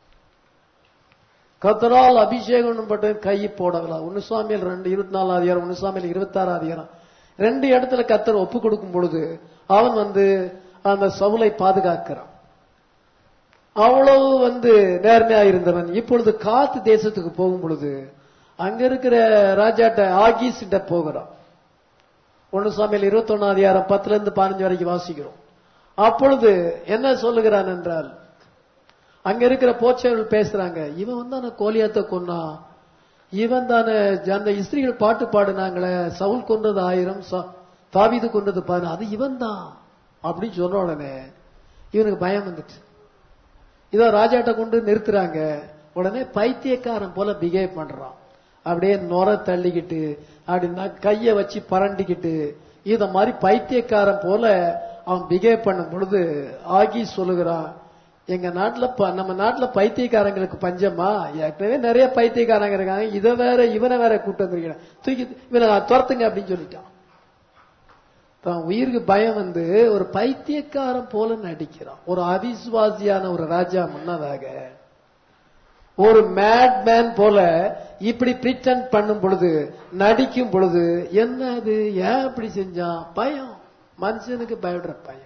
கத்தரால் அபிஷேகம் பட்ட கை போடலாம் ஒன்னு சுவாமியில் ரெண்டு இருபத்தி நாலு அதிகாரம் ஒன்னு சுவாமியில் இருபத்தி ஆறு அதிகாரம் ரெண்டு இடத்துல கத்தர் ஒப்பு கொடுக்கும் பொழுது அவன் வந்து அந்த சவுலை பாதுகாக்கிறான் அவ்வளவு வந்து நேர்மையா இருந்தவன் இப்பொழுது காத்து தேசத்துக்கு போகும் பொழுது அங்க இருக்கிற ராஜாட்ட ஆகீஸ் கிட்ட போகிறான் ஒன்னு சாமியில் இருபத்தி ஒன்னாம் அதிகாரம் பத்துல இருந்து பதினஞ்சு வரைக்கும் வாசிக்கிறோம் அப்பொழுது என்ன சொல்லுகிறான் என்றால் அங்க இருக்கிற போச்சவர்கள் பேசுறாங்க இவன் வந்து அந்த கோலியாத்தை கொன்னா இவன் தானே அந்த இஸ்திரிகள் பாட்டு பாடுனாங்களே சவுல் கொன்றது ஆயிரம் ச- தாவீது கொன்றது பாரு அது இவன் தான் அப்படின்னு சொன்ன உடனே இவனுக்கு பயம் வந்துட்டு இதோ ராஜாட்ட கொண்டு நிறுத்துறாங்க உடனே பைத்தியக்காரன் போல பிஹேவ் பண்றான் அப்படியே நொர தள்ளிக்கிட்டு அப்படின்னா கைய வச்சு பரண்டிக்கிட்டு இத மாதிரி பைத்தியக்காரன் போல அவன் பிஹேவ் பண்ணும் பொழுது ஆகி சொல்லுகிறான் எங்க நாட்டுல ப- நம்ம நாட்டுல பைத்தியக்காரங்களுக்கு பஞ்சமா ஏற்கனவே நிறைய பைத்தியக்காரங்க இருக்காங்க இதை வேற இவனை வேற கூட்டம் வந்திருக்கிறேன் தூக்கி இவனை துரத்துங்க அப்படின்னு சொல்லிட்டான் தான் உயிருக்கு பயம் வந்து ஒரு பைத்தியக்காரன் போல நடிக்கிறான் ஒரு அவிசுவாசியான ஒரு ராஜா முன்னதாக ஒரு மேட் மேன் போல இப்படி பிரிட்டன் பண்ணும் பொழுது நடிக்கும் பொழுது என்ன அது ஏன் அப்படி செஞ்சான் பயம் மனுஷனுக்கு பயப்படுற பயம்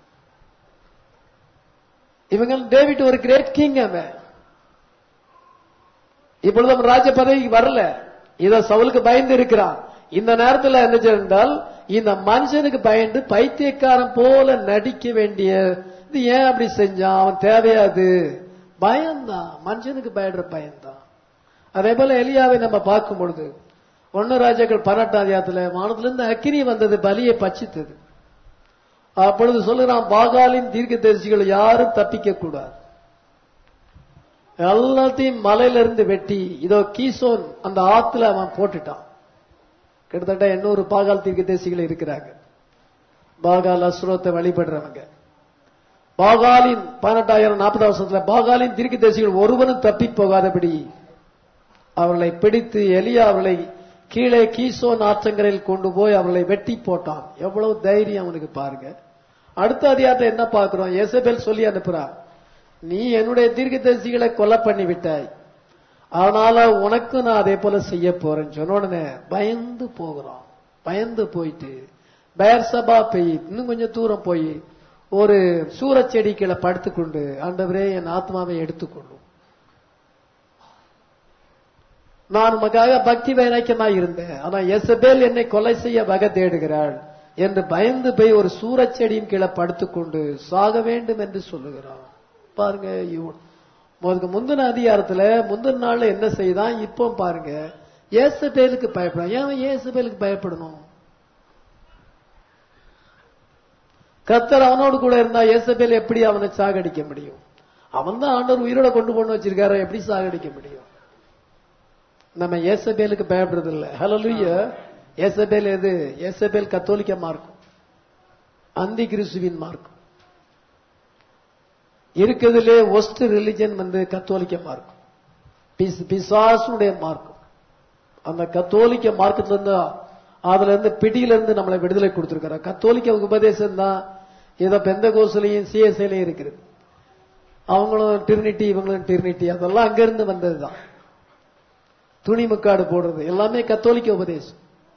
இவங்க டேவிட் ஒரு கிரேட் கிங் அவன் இப்பொழுது அவன் ராஜ பதவிக்கு வரல இத சவுலுக்கு பயந்து இருக்கிறான் இந்த நேரத்துல என்ன செய்தால் இந்த மனுஷனுக்கு பயந்து பைத்தியக்காரன் போல நடிக்க வேண்டிய இது ஏன் அப்படி செஞ்சான் அவன் தேவையாது பயம்தான் மனுஷனுக்கு பயப்படுற பயம்தான் அதே போல எலியாவை நம்ம பார்க்கும் பொழுது ஒன்னு ராஜாக்கள் பன்னெண்டாம் அதிகாரத்துல வானத்துல இருந்து அக்கினி வந்தது பலியை பட்சித்தது அப்பொழுது சொல்லுகிறான் பாகாலின் தீர்க்கதரிசிகள் யாரும் தப்பிக்க கூடாது எல்லாத்தையும் மலையில இருந்து வெட்டி இதோ கீசோன் அந்த ஆத்துல அவன் போட்டுட்டான் கிட்டத்தட்ட எண்ணூறு பாகால் தீர்க்கதரிசிகள் இருக்கிறாங்க பாகால் அசுரத்தை வழிபடுறவங்க பாகாலின் பதினெட்டாயிரம் நாற்பது வருஷத்துல பாகாலின் தீர்க்கதரிசிகள் ஒருவனும் தப்பி போகாதபடி அவர்களை பிடித்து எலியா அவர்களை கீழே கீசோன் ஆற்றங்கரையில் கொண்டு போய் அவர்களை வெட்டி போட்டான் எவ்வளவு தைரியம் அவனுக்கு பாருங்க அடுத்த அதிகாரத்தை என்ன பார்க்கிறோம் எசபெல் சொல்லி அனுப்புறா நீ என்னுடைய தீர்க்கதரிசிகளை கொலை பண்ணி விட்டாய் அதனால உனக்கு நான் அதே போல செய்ய போறேன்னு சொன்ன உடனே பயந்து போகிறான் பயந்து போயிட்டு பயர்சபா போய் இன்னும் கொஞ்சம் தூரம் போய் ஒரு சூரச்செடி கீழே படுத்துக்கொண்டு ஆண்டவரே என் ஆத்மாவை எடுத்துக்கொள்ளும் நான் உமக்காக பக்தி வைராக்கியமாய் இருந்தேன் ஆனா எசபேல் என்னை கொலை செய்ய வகை தேடுகிறாள் என்று பயந்து போய் ஒரு சூரச்செடியின் கீழே படுத்துக்கொண்டு சாக வேண்டும் என்று சொல்லுகிறான் பாருங்க இவன் முதற்கு முந்தின அதிகாரத்துல முந்தின நாள்ல என்ன செய்தான் இப்போ பாருங்க ஏசபேலுக்கு பயப்படும் ஏன் அவன் ஏசபேலுக்கு பயப்படணும் கத்தர் அவனோடு கூட இருந்தா ஏசபேல் எப்படி அவனை சாகடிக்க முடியும் அவன் தான் ஆண்டவர் உயிரோட கொண்டு போன வச்சிருக்காரு எப்படி சாகடிக்க முடியும் நம்ம ஏசபேலுக்கு பயப்படுறது இல்ல ஹலலுய ஏசபேல் எது ஏசபேல் கத்தோலிக்க மார்க்கம் அந்தி கிறிஸ்துவின் மார்க்கம் இருக்கிறதுலே ஒஸ்ட் ரிலிஜன் வந்து கத்தோலிக்க மார்க்கம் பிஸ்- பிசாசுடைய மார்க்கம் அந்த கத்தோலிக்க மார்க்கத்துல இருந்து அதுல இருந்து பிடியில இருந்து நம்மளை விடுதலை கொடுத்திருக்கிறார் கத்தோலிக்க உபதேசம் தான் ஏதோ பெந்த கோசலையும் சிஎஸ்ஐலையும் இருக்குது அவங்களும் டிரினிட்டி இவங்களும் டிரினிட்டி அதெல்லாம் அங்கிருந்து வந்ததுதான் துணி முக்காடு போடுறது எல்லாமே கத்தோலிக்க உபதேசம்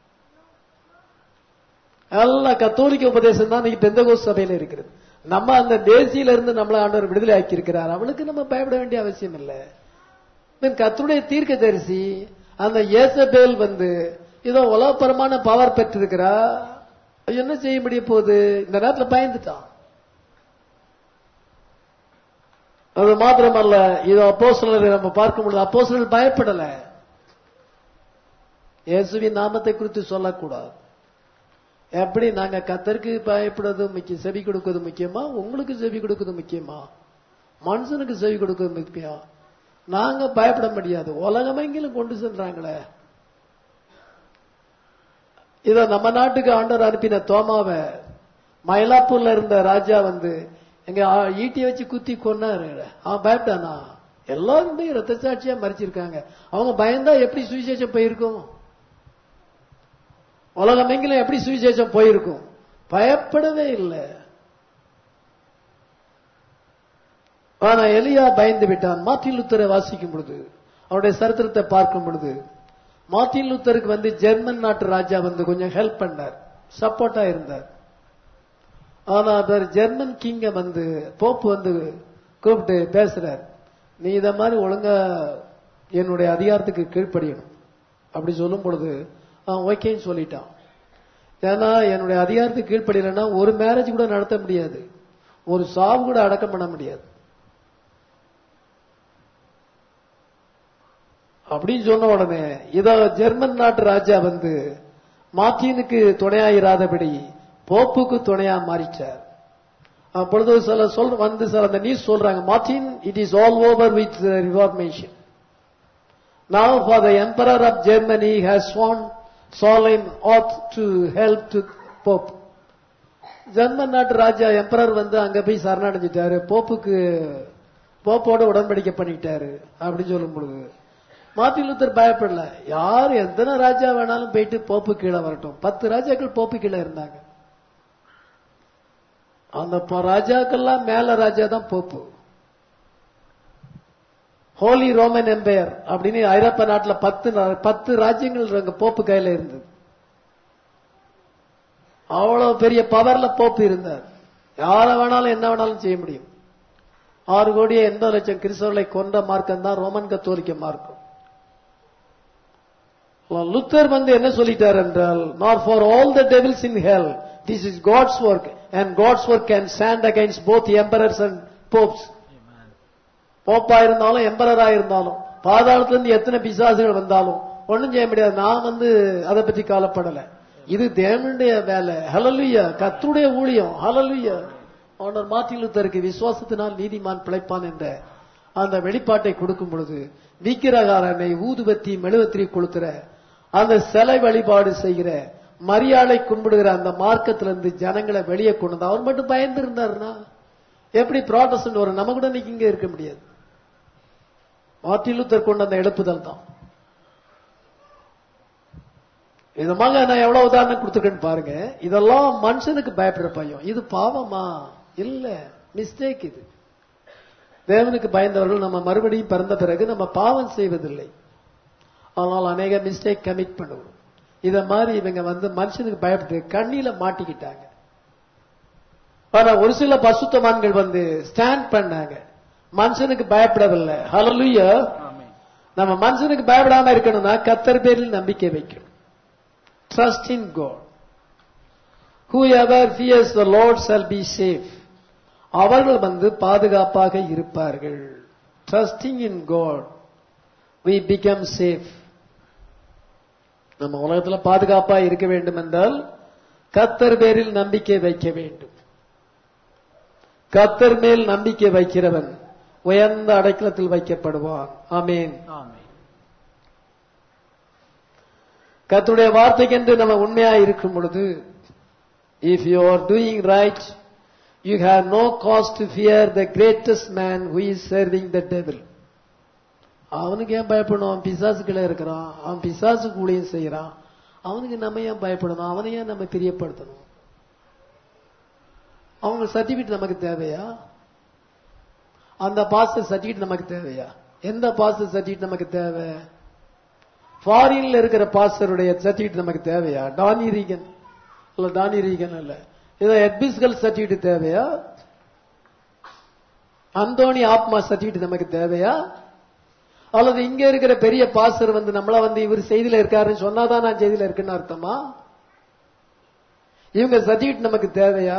எல்லாம் கத்தோலிக்க உபதேசம் தான் இன்னைக்கு பெந்தகோஸ் சபையில இருக்கிறது நம்ம அந்த தேசியில இருந்து நம்மள ஆண்டவர் விடுதலை ஆக்கி இருக்கிறார் அவளுக்கு நம்ம பயப்பட வேண்டிய அவசியம் இல்லை தென் கர்த்தருடைய தீர்க்க தரிசி அந்த ஏசபேல் வந்து ஏதோ உலகப்பரமான பவர் பெற்றிருக்கிறா என்ன செய்ய முடிய போகுது இந்த நேரத்துல பயந்துட்டான் அது மாத்திரமல்ல இது அப்போஸ்தலரை நம்ம பார்க்கும் பொழுது அப்போஸ்தலர்கள் பயப்படல இயேசுவின் நாமத்தை குறித்து சொல்லக்கூடாது எப்படி நாங்க கத்தருக்கு பயப்படுறது முக்கியம் செவி கொடுக்கிறது முக்கியமா உங்களுக்கு செவி கொடுக்கிறது முக்கியமா மனுஷனுக்கு செவி கொடுக்கிறது முக்கியம் நாங்க பயப்பட முடியாது உலகமெங்கிலும் கொண்டு சென்றாங்களே இத நம்ம நாட்டுக்கு ஆண்டவர் அனுப்பின தோமாவை மயிலாப்பூர்ல இருந்த ராஜா வந்து எங்க ஆ- ஈட்டியை வச்சு குத்தி கொன்னாரு அவன் பயப்பட்டானா எல்லாருமே ரத்த சாட்சியா மறிச்சிருக்காங்க அவங்க பயந்தா எப்படி சுவிசேஷம் போயிருக்கும் உலகமெங்கிலும் எப்படி சுவிசேஷம் போயிருக்கும் பயப்படவே இல்லை ஆனா எலியா பயந்து விட்டான் மார்ட்டின் லூத்தரை வாசிக்கும் பொழுது அவருடைய சரித்திரத்தை பார்க்கும் பொழுது மார்ட்டின் லூத்தருக்கு வந்து ஜெர்மன் நாட்டு ராஜா வந்து கொஞ்சம் ஹெல்ப் பண்ணார் சப்போர்ட்டா இருந்தார் ஆனா அவர் ஜெர்மன் கிங்க வந்து போப்பு வந்து கூப்பிட்டு பேசுறார் நீ இத மாதிரி ஒழுங்கா என்னுடைய அதிகாரத்துக்கு கீழ்ப்படியணும் அப்படி சொல்லும் பொழுது அவன் ஓகேன்னு சொல்லிட்டான் ஏன்னா என்னுடைய அதிகாரத்துக்கு கீழ்ப்படியலைன்னா ஒரு மேரேஜ் கூட நடத்த முடியாது ஒரு சாவு கூட அடக்கம் பண்ண முடியாது அப்படின்னு சொன்ன உடனே இதோ ஜெர்மன் நாட்டு ராஜா வந்து மார்ட்டினுக்கு துணையாயிராதபடி போப்புக்கு துணையா மாறிட்டார் அப்பொழுது சில சொல் வந்து சில அந்த நியூஸ் சொல்றாங்க Martin it is all over with reformation Now for the Emperor of Germany has sworn solemn oath to help to Pope. German நாட்டு ராஜா எம்பரர் வந்து அங்க போய் சரணடைஞ்சிட்டாரு போப்புக்கு போப்போட உடன்படிக்கை பண்ணிட்டாரு அப்படின்னு சொல்லும் பொழுது மார்ட்டின் லூத்தர் பயப்படல யார் எத்தனை ராஜா வேணாலும் போயிட்டு போப்பு கீழே வரட்டும் பத்து ராஜாக்கள் போப்பு கீழே இருந்தாங்க அந்த ப- ராஜாக்கள்லாம் மேல ராஜா தான் போப்பு ஹோலி ரோமன் எம்பையர் அப்படின்னு ஐரோப்பா நாட்டுல பத்து நா- பத்து ராஜ்யங்கள் அங்க போப்பு கையில இருந்தது அவ்வளவு பெரிய பவர்ல போப்பு இருந்தார் யார வேணாலும் என்ன வேணாலும் செய்ய முடியும் ஆறு கோடியே எண்பது லட்சம் கிறிஸ்தவர்களை கொண்ட மார்க்கம் தான் ரோமன் கத்தோலிக்க மார்க்கம் லுத்தர் வந்து என்ன சொல்லிட்டார் என்றால் not for all the devils in hell this is God's work and God's work can stand against both emperors and popes போப்பா இருந்தாலும் எம்பரரா இருந்தாலும் பாதாளத்துல இருந்து எத்தனை பிசாசுகள் வந்தாலும் ஒண்ணும் செய்ய முடியாது நான் வந்து அதை பற்றி கவலைப்படல இது தேவனுடைய வேலை ஹலலுயா கத்துடைய ஊழியம் ஹலலுயா அவனர் மார்ட்டின் லூத்தருக்கு விசுவாசத்தினால் நீதிமான் பிழைப்பான் என்ற அந்த வெளிப்பாட்டை கொடுக்கும் பொழுது விக்கிரகாரனை ஊதுபத்தி மெழுவத்திரி கொளுத்துற அந்த சிலை வழிபாடு செய்கிற மரியாதை கும்பிடுகிற அந்த மார்க்கத்திலிருந்து ஜனங்களை வெளியே கொண்டு வந்து அவர் மட்டும் பயந்து இருந்தாருன்னா எப்படி ப்ராட்டஸ்டன்ட் வரும் நம்ம கூட இன்னைக்கு இங்க இருக்க முடியாது மார்ட்டின் லூத்தர் கொண்ட அந்த எழுப்புதல் தான் இதமாக நான் எவ்வளவு உதாரணம் கொடுத்துருக்கேன்னு பாருங்க இதெல்லாம் மனுஷனுக்கு பயப்படுற பயம் இது பாவமா இல்ல மிஸ்டேக் இது தேவனுக்கு பயந்தவர்கள் நம்ம மறுபடியும் பிறந்த பிறகு நம்ம பாவம் செய்வதில்லை ஆனால் அநேக மிஸ்டேக் கமிட் பண்ணுவோம் இத மாதிரி இவங்க வந்து மனுஷனுக்கு பயப்பட்டு கண்ணில மாட்டிக்கிட்டாங்க ஆனா ஒரு சில பசுத்தமான்கள் வந்து ஸ்டாண்ட் பண்ணாங்க மனுஷனுக்கு பயப்படவில்லை ஹalleluya ஆமென் நம்ம மனுஷனுக்கு பயப்படாம இருக்கணும்னா கத்தர் பேரில் நம்பிக்கை வைக்கணும் trust in God whoever fears the Lord shall be safe அவர்கள் வந்து பாதுகாப்பாக இருப்பார்கள் trusting in God we become safe நம்ம உலகத்துல பாதுகாப்பா இருக்க வேண்டும் என்றால் கத்தர் பேரில் நம்பிக்கை வைக்க வேண்டும் கத்தர் மேல் நம்பிக்கை வைக்கிறவன் உயர்ந்த அடைக்கலத்தில் வைக்கப்படுவான் ஆமீன் ஆமென் கர்த்தருடைய வார்த்தைக்கென்று நம்ம உண்மையா இருக்கும் பொழுது if you are doing right you have no cause to fear the greatest man who is serving the devil அவனுக்கு ஏன் பயப்படணும் அவன் பிசாசுக்குள்ள இருக்கிறான் அவன் பிசாசுக்கு ஊழியம் செய்யறான் அவனுக்கு நம்ம ஏன் பயப்படணும் அவனை ஏன் நம்ம பிரியப்படுத்தணும் அவங்க சர்டிபிகேட் நமக்கு தேவையா அந்த பாஸ்டர் சர்டிபிகேட் நமக்கு தேவையா எந்த பாஸ்டர் சர்டிபிகேட் நமக்கு தேவை ஃபாரின்ல இருக்கிற பாஸ்டருடைய சர்டிபிகேட் நமக்கு தேவையா டானி ரீகன் இல்ல டானி ரீகன் இல்ல ஏதோ எட்பிஸ்கல் சர்டிபிகேட் தேவையா அந்தோணி ஆத்மா சர்டிபிகேட் நமக்கு தேவையா அல்லது இங்க இருக்கிற பெரிய பாஸ்டர் வந்து நம்மள வந்து இவர் செய்தியில இருக்காருன்னு சொன்னாதான் நான் செய்தியில இருக்குன்னு அர்த்தமா இவங்க சர்டிபிகேட் நமக்கு தேவையா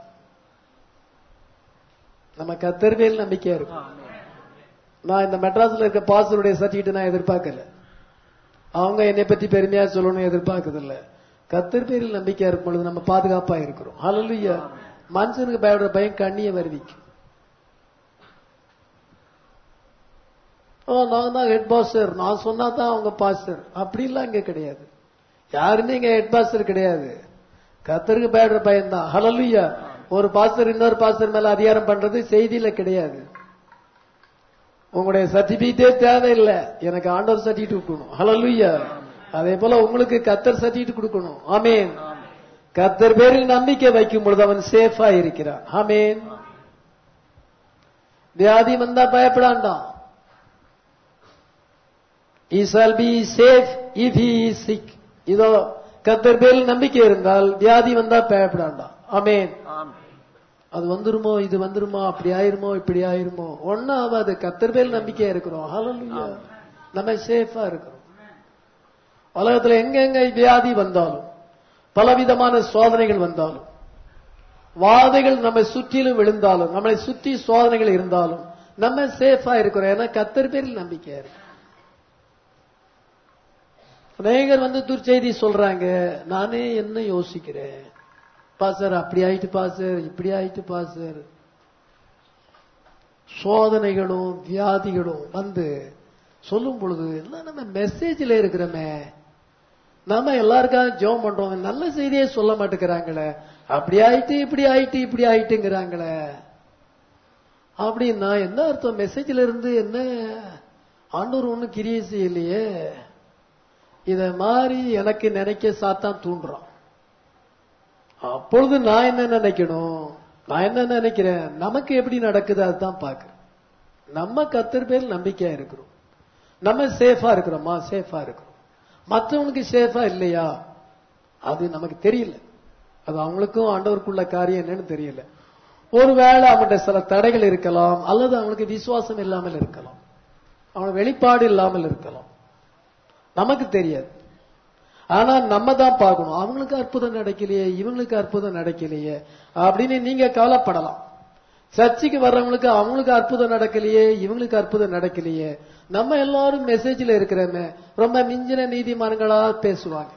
நம்ம கத்தர்வேல் நம்பிக்கையா இருக்கும் ஆமென் நான் இந்த மெட்ராஸ்ல இருக்க பாஸ்டருடைய சர்டிபிகேட் நான் எதிர்பார்க்கல அவங்க என்னை பத்தி பெருமையா சொல்லணும் எதிர்பார்க்கறது இல்ல கத்தர் பேரில் நம்பிக்கையா இருக்கும் பொழுது நம்ம பாதுகாப்பா இருக்கிறோம் ஹalleluya மனுஷனுக்கு பயப்படுற பயம் கண்ணிய வருவிக்கும் ஓ நான் தான் ஹெட் பாஸ்டர் நான் சொன்னா தான் அவங்க பாஸ்டர் அப்படிலாம் இங்க கிடையாது யாருமே இங்க ஹெட் பாஸ்டர் கிடையாது கத்தருக்கு பயப்படுற பயம் தான் ஹalleluya ஒரு பாஸ்டர் இன்னொரு பாஸ்டர் மேல அதிகாரம் பண்றது செய்தியில கிடையாது உங்களுடைய சர்டிபிகேட்டே தேவையில்லை எனக்கு ஆண்டவர் சர்டிபிகேட் கொடுக்கணும் ஹalleluya அதே போல உங்களுக்கு கத்தர் சர்டிபிகேட் கொடுக்கணும் ஆமென் கத்தர் பேரில் நம்பிக்கை வைக்கும் பொழுது அவன் சேஃபா இருக்கிறான் ஆமென் வியாதி வந்தா பயப்படாண்டான் he shall be safe if he is sick இதோ கத்தர் பேரில் நம்பிக்கை இருந்தால் வியாதி வந்தா பயப்படாண்டாம் ஆமென் ஆமென். அது வந்துருமோ இது வந்துருமோ அப்படி ஆயிருமோ இப்படி ஆயிருமோ ஒன்னும் ஆகாது கத்தர் பேர் நம்பிக்கையா இருக்கிறோம் ஹalleluya நம்ம சேஃபா இருக்கிறோம் உலகத்துல எங்க எங்க வியாதி வந்தாலும் பலவிதமான சோதனைகள் வந்தாலும் வாதைகள் நம்மை சுற்றிலும் விழுந்தாலும் நம்மளை சுற்றி சோதனைகள் இருந்தாலும் நம்ம சேஃபா இருக்கிறோம் ஏன்னா கத்தர் பேரில் நம்பிக்கையா இருக்கு அநேகர் வந்து துர்ச்செய்தி சொல்றாங்க நானே என்ன யோசிக்கிறேன் பாசர் அப்படி ஆயிட்டு பாசர் இப்படி ஆயிட்டு பாசர் சோதனைகளும் வியாதிகளும் வந்து சொல்லும் பொழுது எல்லாம் நம்ம மெசேஜ்ல இருக்கிறோமே நம்ம எல்லாருக்காக ஜெபம் பண்றோம் நல்ல செய்தியே சொல்ல மாட்டேங்கிறாங்களே அப்படி ஆயிட்டு இப்படி ஆயிட்டு இப்படி ஆயிட்டுங்கிறாங்களே அப்படின்னா என்ன அர்த்தம் மெசேஜ்ல இருந்து என்ன ஆண்டவர் ஒன்னும் கிரியை செய்யலையே இத மாதிரி எனக்கு நினைக்க சாத்தான் தூண்டுறான் அப்பொழுது நான் என்ன நினைக்கணும் நான் என்ன நினைக்கிறேன் நமக்கு எப்படி நடக்குது அதுதான் பார்க்கிறேன் நம்ம கத்தர் பேர் நம்பிக்கையா இருக்கிறோம் நம்ம சேஃபா இருக்கிறோமா சேஃபா இருக்கிறோம் மற்றவனுக்கு சேஃபா இல்லையா அது நமக்கு தெரியல அது அவங்களுக்கும் ஆண்டவருக்குள்ள காரியம் என்னன்னு தெரியல ஒருவேளை அவங்கள்ட்ட சில தடைகள் இருக்கலாம் அல்லது அவங்களுக்கு விசுவாசம் இல்லாமல் இருக்கலாம் அவன வெளிப்பாடு இல்லாமல் இருக்கலாம் நமக்கு தெரியாது ஆனா நம்ம தான் பார்க்கணும் அவங்களுக்கு அற்புதம் நடக்கலையே இவங்களுக்கு அற்புதம் நடக்கலையே அப்படின்னு நீங்க கவலைப்படலாம் சர்ச்சுக்கு வர்றவங்களுக்கு அவங்களுக்கு அற்புதம் நடக்கலையே இவங்களுக்கு அற்புதம் நடக்கலையே நம்ம எல்லாரும் மெசேஜ்ல இருக்கிறோமே ரொம்ப மிஞ்சின நீதிமான்களா பேசுவாங்க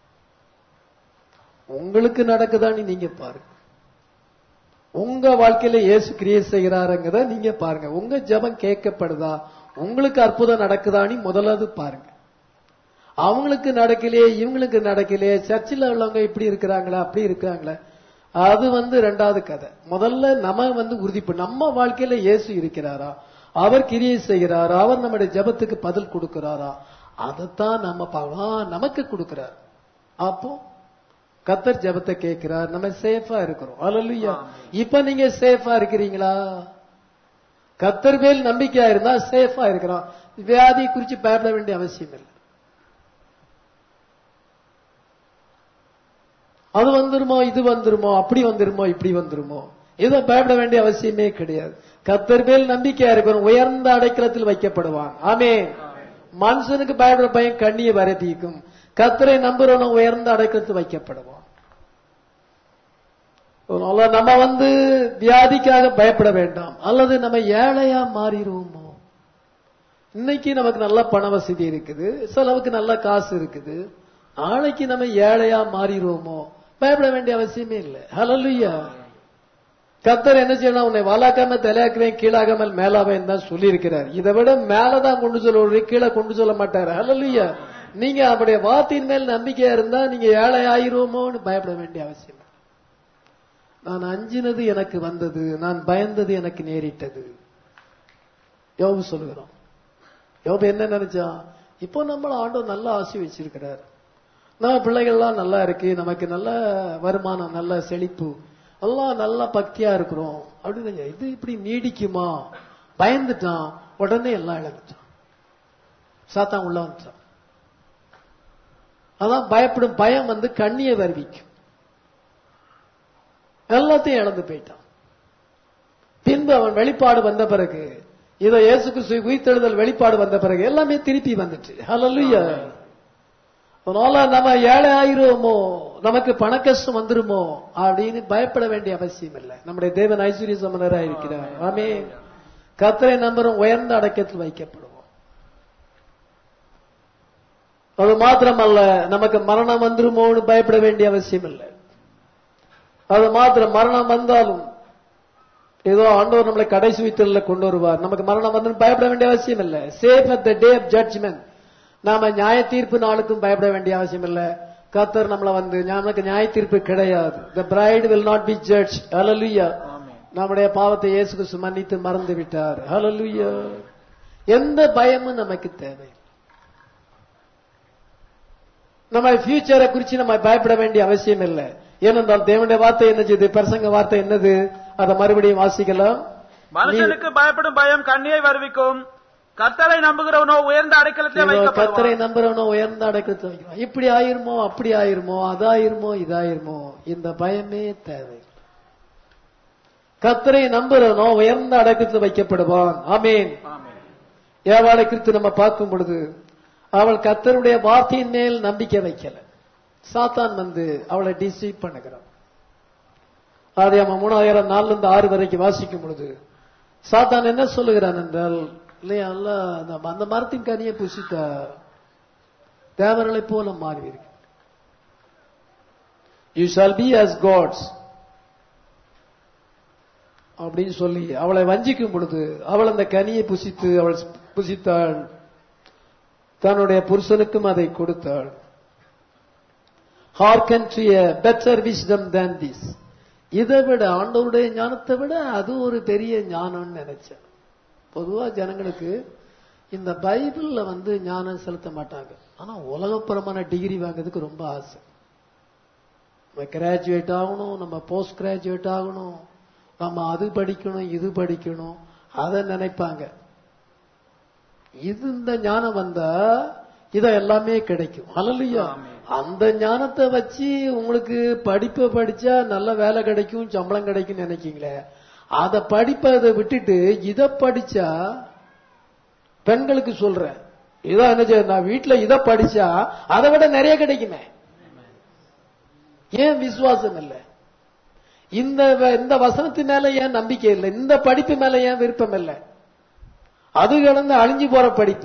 உங்களுக்கு நடக்குதான்னு நீங்க பாருங்க உங்க வாழ்க்கையில இயேசு கிரியை செய்கிறாருங்கிறத நீங்க பாருங்க உங்க ஜெபம் கேட்கப்படுதா உங்களுக்கு அற்புதம் நடக்குதான்னு முதலாவது பாருங்க அவங்களுக்கு நடக்கலையே இவங்களுக்கு நடக்கலையே சர்ச்சில் உள்ளவங்க இப்படி இருக்கிறாங்களா அப்படி இருக்கிறாங்களா அது வந்து ரெண்டாவது கதை முதல்ல நம்ம வந்து உறுதிப்பு நம்ம வாழ்க்கையில இயேசு இருக்கிறாரா அவர் கிரியை செய்கிறாரா அவர் நம்முடைய ஜெபத்துக்கு பதில் கொடுக்கிறாரா அதைத்தான் நம்ம பார்க்கலாம் ஆ, நமக்கு கொடுக்கிறார் அப்போ கத்தர் ஜெபத்தை கேட்கிறார் நம்ம சேஃபா இருக்கிறோம் அல்லா இப்ப நீங்க சேஃபா இருக்கிறீங்களா கத்தர் மேல் நம்பிக்கையா இருந்தா சேஃபா இருக்கிறோம் வியாதி குறிச்சு பயப்பட வேண்டிய அவசியம் இல்லை அது வந்துருமோ இது வந்துருமோ அப்படி வந்துருமோ இப்படி வந்துருமோ இதை பயப்பட வேண்டிய அவசியமே கிடையாது கத்தர் மேல் நம்பிக்கையா இருக்கணும் உயர்ந்த அடைக்கலத்தில் வைக்கப்படுவான் ஆமே மனுஷனுக்கு பயப்படுற பயம் கண்ணியை வரதீக்கும் கத்தரை நம்புறவனும் உயர்ந்த அடைக்கலத்தில் வைக்கப்படுவான் அதனால நம்ம வந்து வியாதிக்காக பயப்பட வேண்டாம் அல்லது நம்ம ஏழையா மாறிடுவோமோ இன்னைக்கு நமக்கு நல்ல பண வசதி இருக்குது செலவுக்கு நல்ல காசு இருக்குது நாளைக்கு நம்ம ஏழையா மாறிடுவோமோ பயப்பட வேண்டிய அவசியமே இல்லை ஹலலுயா கத்தர் என்ன செய்யணும் உன்னை வாலாக்காம தலையாக்குவேன் கீழாகாமல் மேலாவேன் தான் சொல்லி இருக்கிறார் இதை விட மேலதான் கொண்டு சொல்ல கீழே கொண்டு சொல்ல மாட்டார் ஹலலுயா நீங்க அவருடைய வார்த்தையின் மேல் நம்பிக்கையா இருந்தா நீங்க ஏழை ஆயிருவோமோன்னு பயப்பட வேண்டிய அவசியம் இல்லை. நான் அஞ்சினது எனக்கு வந்தது நான் பயந்தது எனக்கு நேரிட்டது யோபு சொல்லுகிறோம் யோபு என்ன நினைச்சான் இப்போ நம்மள ஆண்டவர் நல்ல ஆசி வச்சிருக்கிறார் நம்ம பிள்ளைகள்லாம் நல்லா இருக்கு நமக்கு நல்ல வருமானம் நல்ல செழிப்பு எல்லாம் நல்லா பக்தியா இருக்கிறோம் அப்படின்னு இது இப்படி நீடிக்குமா பயந்துட்டான் உடனே எல்லாம் இழந்துட்டான் சாத்தான் உள்ள வந்துட்டான் அதான் பயப்படும் பயம் வந்து கண்ணியை வருவிக்கும் எல்லாத்தையும் இழந்து போயிட்டான் பின்பு அவன் வெளிப்பாடு வந்த பிறகு இதை இயேசு கிறிஸ்து உயிர்த்தெழுதல் வெளிப்பாடு வந்த பிறகு எல்லாமே திருப்பி வந்துச்சு ஹalleluya அதனால நம்ம ஏழை ஆயிருவோமோ நமக்கு பண கஷ்டம் வந்துருமோ அப்படின்னு பயப்பட வேண்டிய அவசியம் இல்லை நம்முடைய தேவன் ஐஸ்வர்ய சமனராக இருக்கிறார் ஆமே கத்தரை நம்பரும் உயர்ந்த அடக்கத்தில் வைக்கப்படுவோம் அது மாத்திரமல்ல நமக்கு மரணம் வந்துருமோன்னு பயப்பட வேண்டிய அவசியம் இல்லை அது மாத்திரம் மரணம் வந்தாலும் ஏதோ ஆண்டவர் நம்மளை கடைசி உயிர்த்தல்ல கொண்டு வருவார் நமக்கு மரணம் வந்து பயப்பட வேண்டிய அவசியம் இல்லை safe at the day of judgement நாம நியாய தீர்ப்பு நாளுக்கும் பயப்பட வேண்டிய அவசியம் இல்லை கத்தர் நம்மள வந்து நமக்கு நியாய தீர்ப்பு கிடையாது the bride will not be judged hallelujah ஆமென். நம்முடைய பாவத்தை இயேசு கிறிஸ்து மன்னித்து மறந்து விட்டார் hallelujah எந்த பயமும் நமக்கு தேவை நம்ம ஃபியூச்சரை குறித்து நம்ம பயப்பட வேண்டிய அவசியம் இல்லை ஏனென்றால் தேவனுடைய வார்த்தை என்ன செய்யுது பிரசங்க வார்த்தை என்னது அதை மறுபடியும் வாசிக்கலாம் மனுஷனுக்கு பயப்படும் பயம் கண்ணியை வருவிக்கும் கர்த்தரை நம்புகிறவனோ உயர்ந்த அடைக்கலத்தில் இதோ கத்தரை வைக்கப்படுவான் நம்புறவனோ உயர்ந்த அடக்கத்தை வைக்கிறான் இப்படி ஆயிருமோ அப்படி ஆயிருமோ அதாயிருமோ இதாயிருமோ இந்த பயமே தேவை கத்தரை நம்புறவனோ உயர்ந்த அடக்கத்தில் வைக்கப்படுவான் ஆமீன் ஆமென். ஏவாளை குறித்து நம்ம பார்க்கும் பொழுது அவள் கத்தருடைய வார்த்தையின் மேல் நம்பிக்கை வைக்கல சாத்தான் வந்து அவளை டிசீவ் பண்ணுகிறான் அதை அவன் மூணாயிரம் நாலுல இருந்து ஆறு வரைக்கும் வாசிக்கும் பொழுது சாத்தான் என்ன சொல்லுகிறான் என்றால் இல்லையா அல்ல அந்த அந்த மரத்தின் கனியை புசித்தா தேவர்களைப் போல மாறுவீர்கள் you shall be as gods அப்படின்னு சொல்லி அவளை வஞ்சிக்கும் பொழுது அவள் அந்த கனியை புசித்து அவள் புசித்தாள் தன்னுடைய புருஷனுக்கும் அதை கொடுத்தாள் hearken to a better wisdom than this இதை விட ஆண்டவருடைய ஞானத்தை விட அது ஒரு பெரிய ஞானம்னு நினைச்சேன் பொதுவா ஜனங்களுக்கு இந்த பைபிள்ல வந்து ஞானம் செலுத்த மாட்டாங்க ஆனா உலகப்புறமான டிகிரி வாங்குறதுக்கு ரொம்ப ஆசை நம்ம கிராஜுவேட் ஆகணும் நம்ம போஸ்ட் கிராஜுவேட் ஆகணும் நம்ம அது படிக்கணும் இது படிக்கணும் அதை நினைப்பாங்க இது இந்த ஞானம் வந்தா இத எல்லாமே கிடைக்கும் அல்லையா அந்த ஞானத்தை வச்சு உங்களுக்கு படிப்பை படிச்சா நல்ல வேலை கிடைக்கும் சம்பளம் கிடைக்கும் நினைக்கீங்களே அத படிப்பை அதை விட்டுட்டு இத படிச்சா பெண்களுக்கு சொல்றேன் இதோ என்ன செய்ய நான் வீட்டுல இத படிச்சா அதை விட நிறைய கிடைக்குமே ஏன் விசுவாசம் இல்லை இந்த வ- இந்த வசனத்து மேல ஏன் நம்பிக்கை இல்லை இந்த படிப்பு மேல ஏன் விருப்பம் இல்லை அது கடந்து அழிஞ்சு போற படிப்பு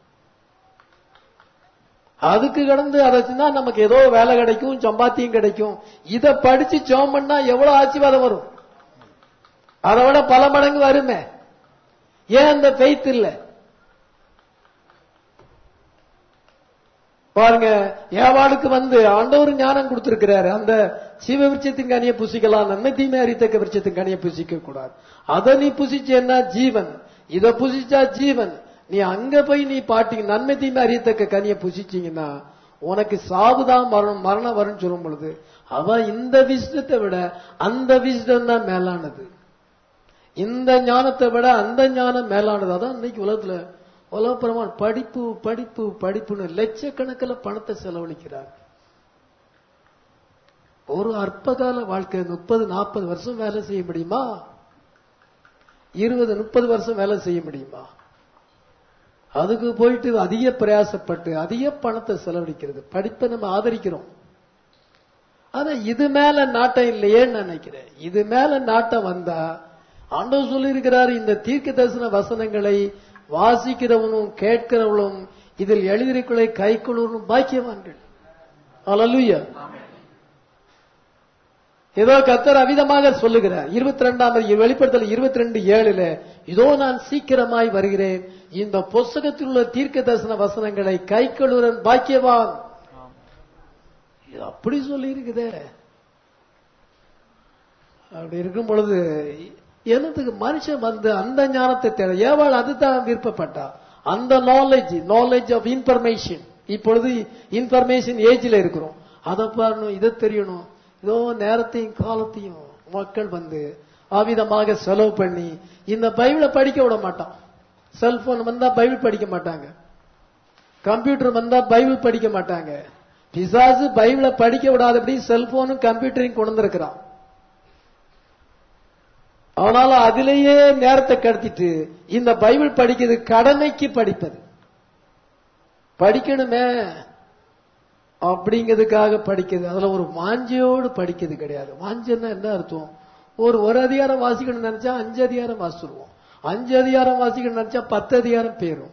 அதுக்கு கடந்து அதைச்சுன்னா நமக்கு ஏதோ வேலை கிடைக்கும் சம்பாத்தியம் கிடைக்கும் இத படிச்சு ஜோம் பண்ணா எவ்வளவு ஆசீர்வாதம் வரும் அதை விட பல மடங்கு வருமே ஏன் அந்த பெய்த் இல்ல பாருங்க ஏவாளுக்கு வந்து ஆண்டவர் ஞானம் கொடுத்திருக்கிறாரு அந்த சீவ விருட்சத்தின் கனியை புசிக்கலாம் நன்மை தீமை அறித்தக்க விருட்சத்தின் கனியை புசிக்க கூடாது அதை நீ புசிச்சேன்னா ஜீவன் இத புசிச்சா ஜீவன் நீ அங்க போய் நீ பாட்டி நன்மை தீமை அறியத்தக்க கனியை புசிச்சீங்கன்னா உனக்கு சாவுதான் மரணம் மரணம் வரும்னு சொல்லும் பொழுது அவ இந்த விஷ்டத்தை விட அந்த விஷ்டம் தான் மேலானது இந்த ஞானத்தை விட அந்த ஞானம் மேலானது அதான் இன்னைக்கு உலகத்துல உலகப்புறமா படிப்பு படிப்பு படிப்புன்னு லட்சக்கணக்கில் பணத்தை செலவழிக்கிறார் ஒரு அற்பகால வாழ்க்கை முப்பது நாற்பது வருஷம் வேலை செய்ய முடியுமா இருபது முப்பது வருஷம் வேலை செய்ய முடியுமா அதுக்கு போயிட்டு அதிக பிரயாசப்பட்டு அதிக பணத்தை செலவழிக்கிறது படிப்பை நம்ம ஆதரிக்கிறோம் ஆனா இது மேல நாட்டம் இல்லையேன்னு நினைக்கிறேன் இது மேல நாட்டம் வந்தா ஆண்டவர் சொல்லியிருக்கிறார் இந்த தீர்க்க தரிசன வசனங்களை வாசிக்கிறவனும் கேட்கிறவளும் இதில் எழுதியிருக்களை கை கொள்வனும் பாக்கியவான்கள் அல்லேலூயா ஏதோ கத்தர் அவிதமாக சொல்லுகிறார் இருபத்தி ரெண்டாம் வெளிப்படுத்தல் இருபத்தி ரெண்டு ஏழுல இதோ நான் சீக்கிரமாய் வருகிறேன் இந்த புஸ்தகத்தில் உள்ள தீர்க்க தரிசன வசனங்களை கை கொள்வரன் பாக்கியவான் இது அப்படி சொல்லி இருக்குதே அப்படி இருக்கும் பொழுது என்னத்துக்கு மனுஷன் வந்து அந்த ஞானத்தை தேவை ஏவாள் அதுதான் விருப்பப்பட்டா அந்த நாலேஜ் நாலேஜ் ஆஃப் இன்ஃபர்மேஷன் இப்பொழுது இன்ஃபர்மேஷன் ஏஜ்ல இருக்கிறோம் அதை பாருணும் இதை தெரியணும் இதோ நேரத்தையும் காலத்தையும் மக்கள் வந்து ஆவிதமாக செலவு பண்ணி இந்த பைபிளை படிக்க விட மாட்டான் செல்போன் வந்தா பைபிள் படிக்க மாட்டாங்க கம்ப்யூட்டர் வந்தா பைபிள் படிக்க மாட்டாங்க பிசாசு பைபிளை படிக்க விடாதபடி செல்போனும் கம்ப்யூட்டரையும் கொண்டு வந்திருக்கிறான் ஆனாலும் அதிலேயே நேரத்தை கடத்திட்டு இந்த பைபிள் படிக்கிறது கடமைக்கு படிப்பது படிக்கணுமே அப்படிங்கிறதுக்காக படிக்கிறது அதுல ஒரு வாஞ்சியோடு படிக்கிறது கிடையாது வாஞ்சன்னா என்ன அர்த்தம் ஒரு ஒரு அதிகாரம் வாசிக்கணும்னு நினைச்சா அஞ்சு அதிகாரம் வாசிடுவோம் அஞ்சு அதிகாரம் வாசிக்கணும்னு நினைச்சா பத்து அதிகாரம் பேரும்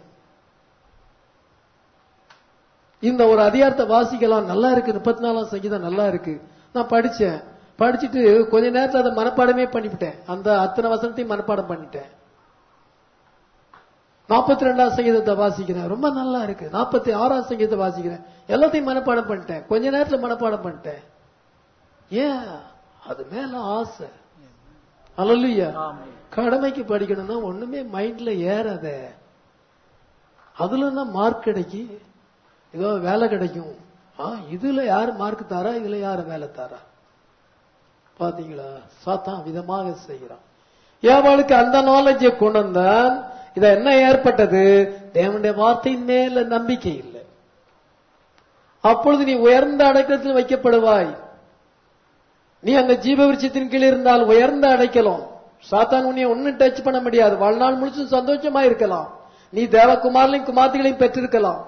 இந்த ஒரு அதிகாரத்தை வாசிக்கலாம் நல்லா இருக்கு முப்பத்தி நாலாம் சங்கீதம் நல்லா இருக்கு நான் படிச்சேன் படிச்சுட்டு கொஞ்ச நேரத்துல அதை மனப்பாடமே பண்ணிவிட்டேன் அந்த அத்தனை வசனத்தையும் மனப்பாடம் பண்ணிட்டேன் நாற்பத்தி ரெண்டாம் சங்கீதத்தை வாசிக்கிறேன் ரொம்ப நல்லா இருக்கு நாற்பத்தி ஆறாம் சங்கீதத்தை வாசிக்கிறேன் எல்லாத்தையும் மனப்பாடம் பண்ணிட்டேன் கொஞ்ச நேரத்துல மனப்பாடம் பண்ணிட்டேன் ஏன் அது மேல ஆசை அல்லையா ஆமென். கடமைக்கு படிக்கணும்னா ஒண்ணுமே மைண்ட்ல ஏறாத அதுல என்ன மார்க் கிடைக்கி ஏதோ வேலை கிடைக்கும் ஆ இதுல யாரு மார்க் தாரா இதுல யாரு வேலை தாரா பாத்தீங்களா சாத்தான் விதமாக செய்கிறான் ஏவாளுக்கு அந்த நாலேஜை கொண்டு வந்தான் இத என்ன ஏற்பட்டது தேவனுடைய வார்த்தையின் மேல நம்பிக்கை இல்லை அப்பொழுது நீ உயர்ந்த அடக்கத்தில் வைக்கப்படுவாய் நீ அந்த ஜீவ விருட்சத்தின் கீழ் இருந்தால் உயர்ந்த அடைக்கலாம் சாத்தான் உன்னை ஒன்னும் டச் பண்ண முடியாது வாழ்நாள் முழுசும் சந்தோஷமா இருக்கலாம் நீ தேவகுமாரனையும் குமார்த்திகளையும் பெற்றிருக்கலாம்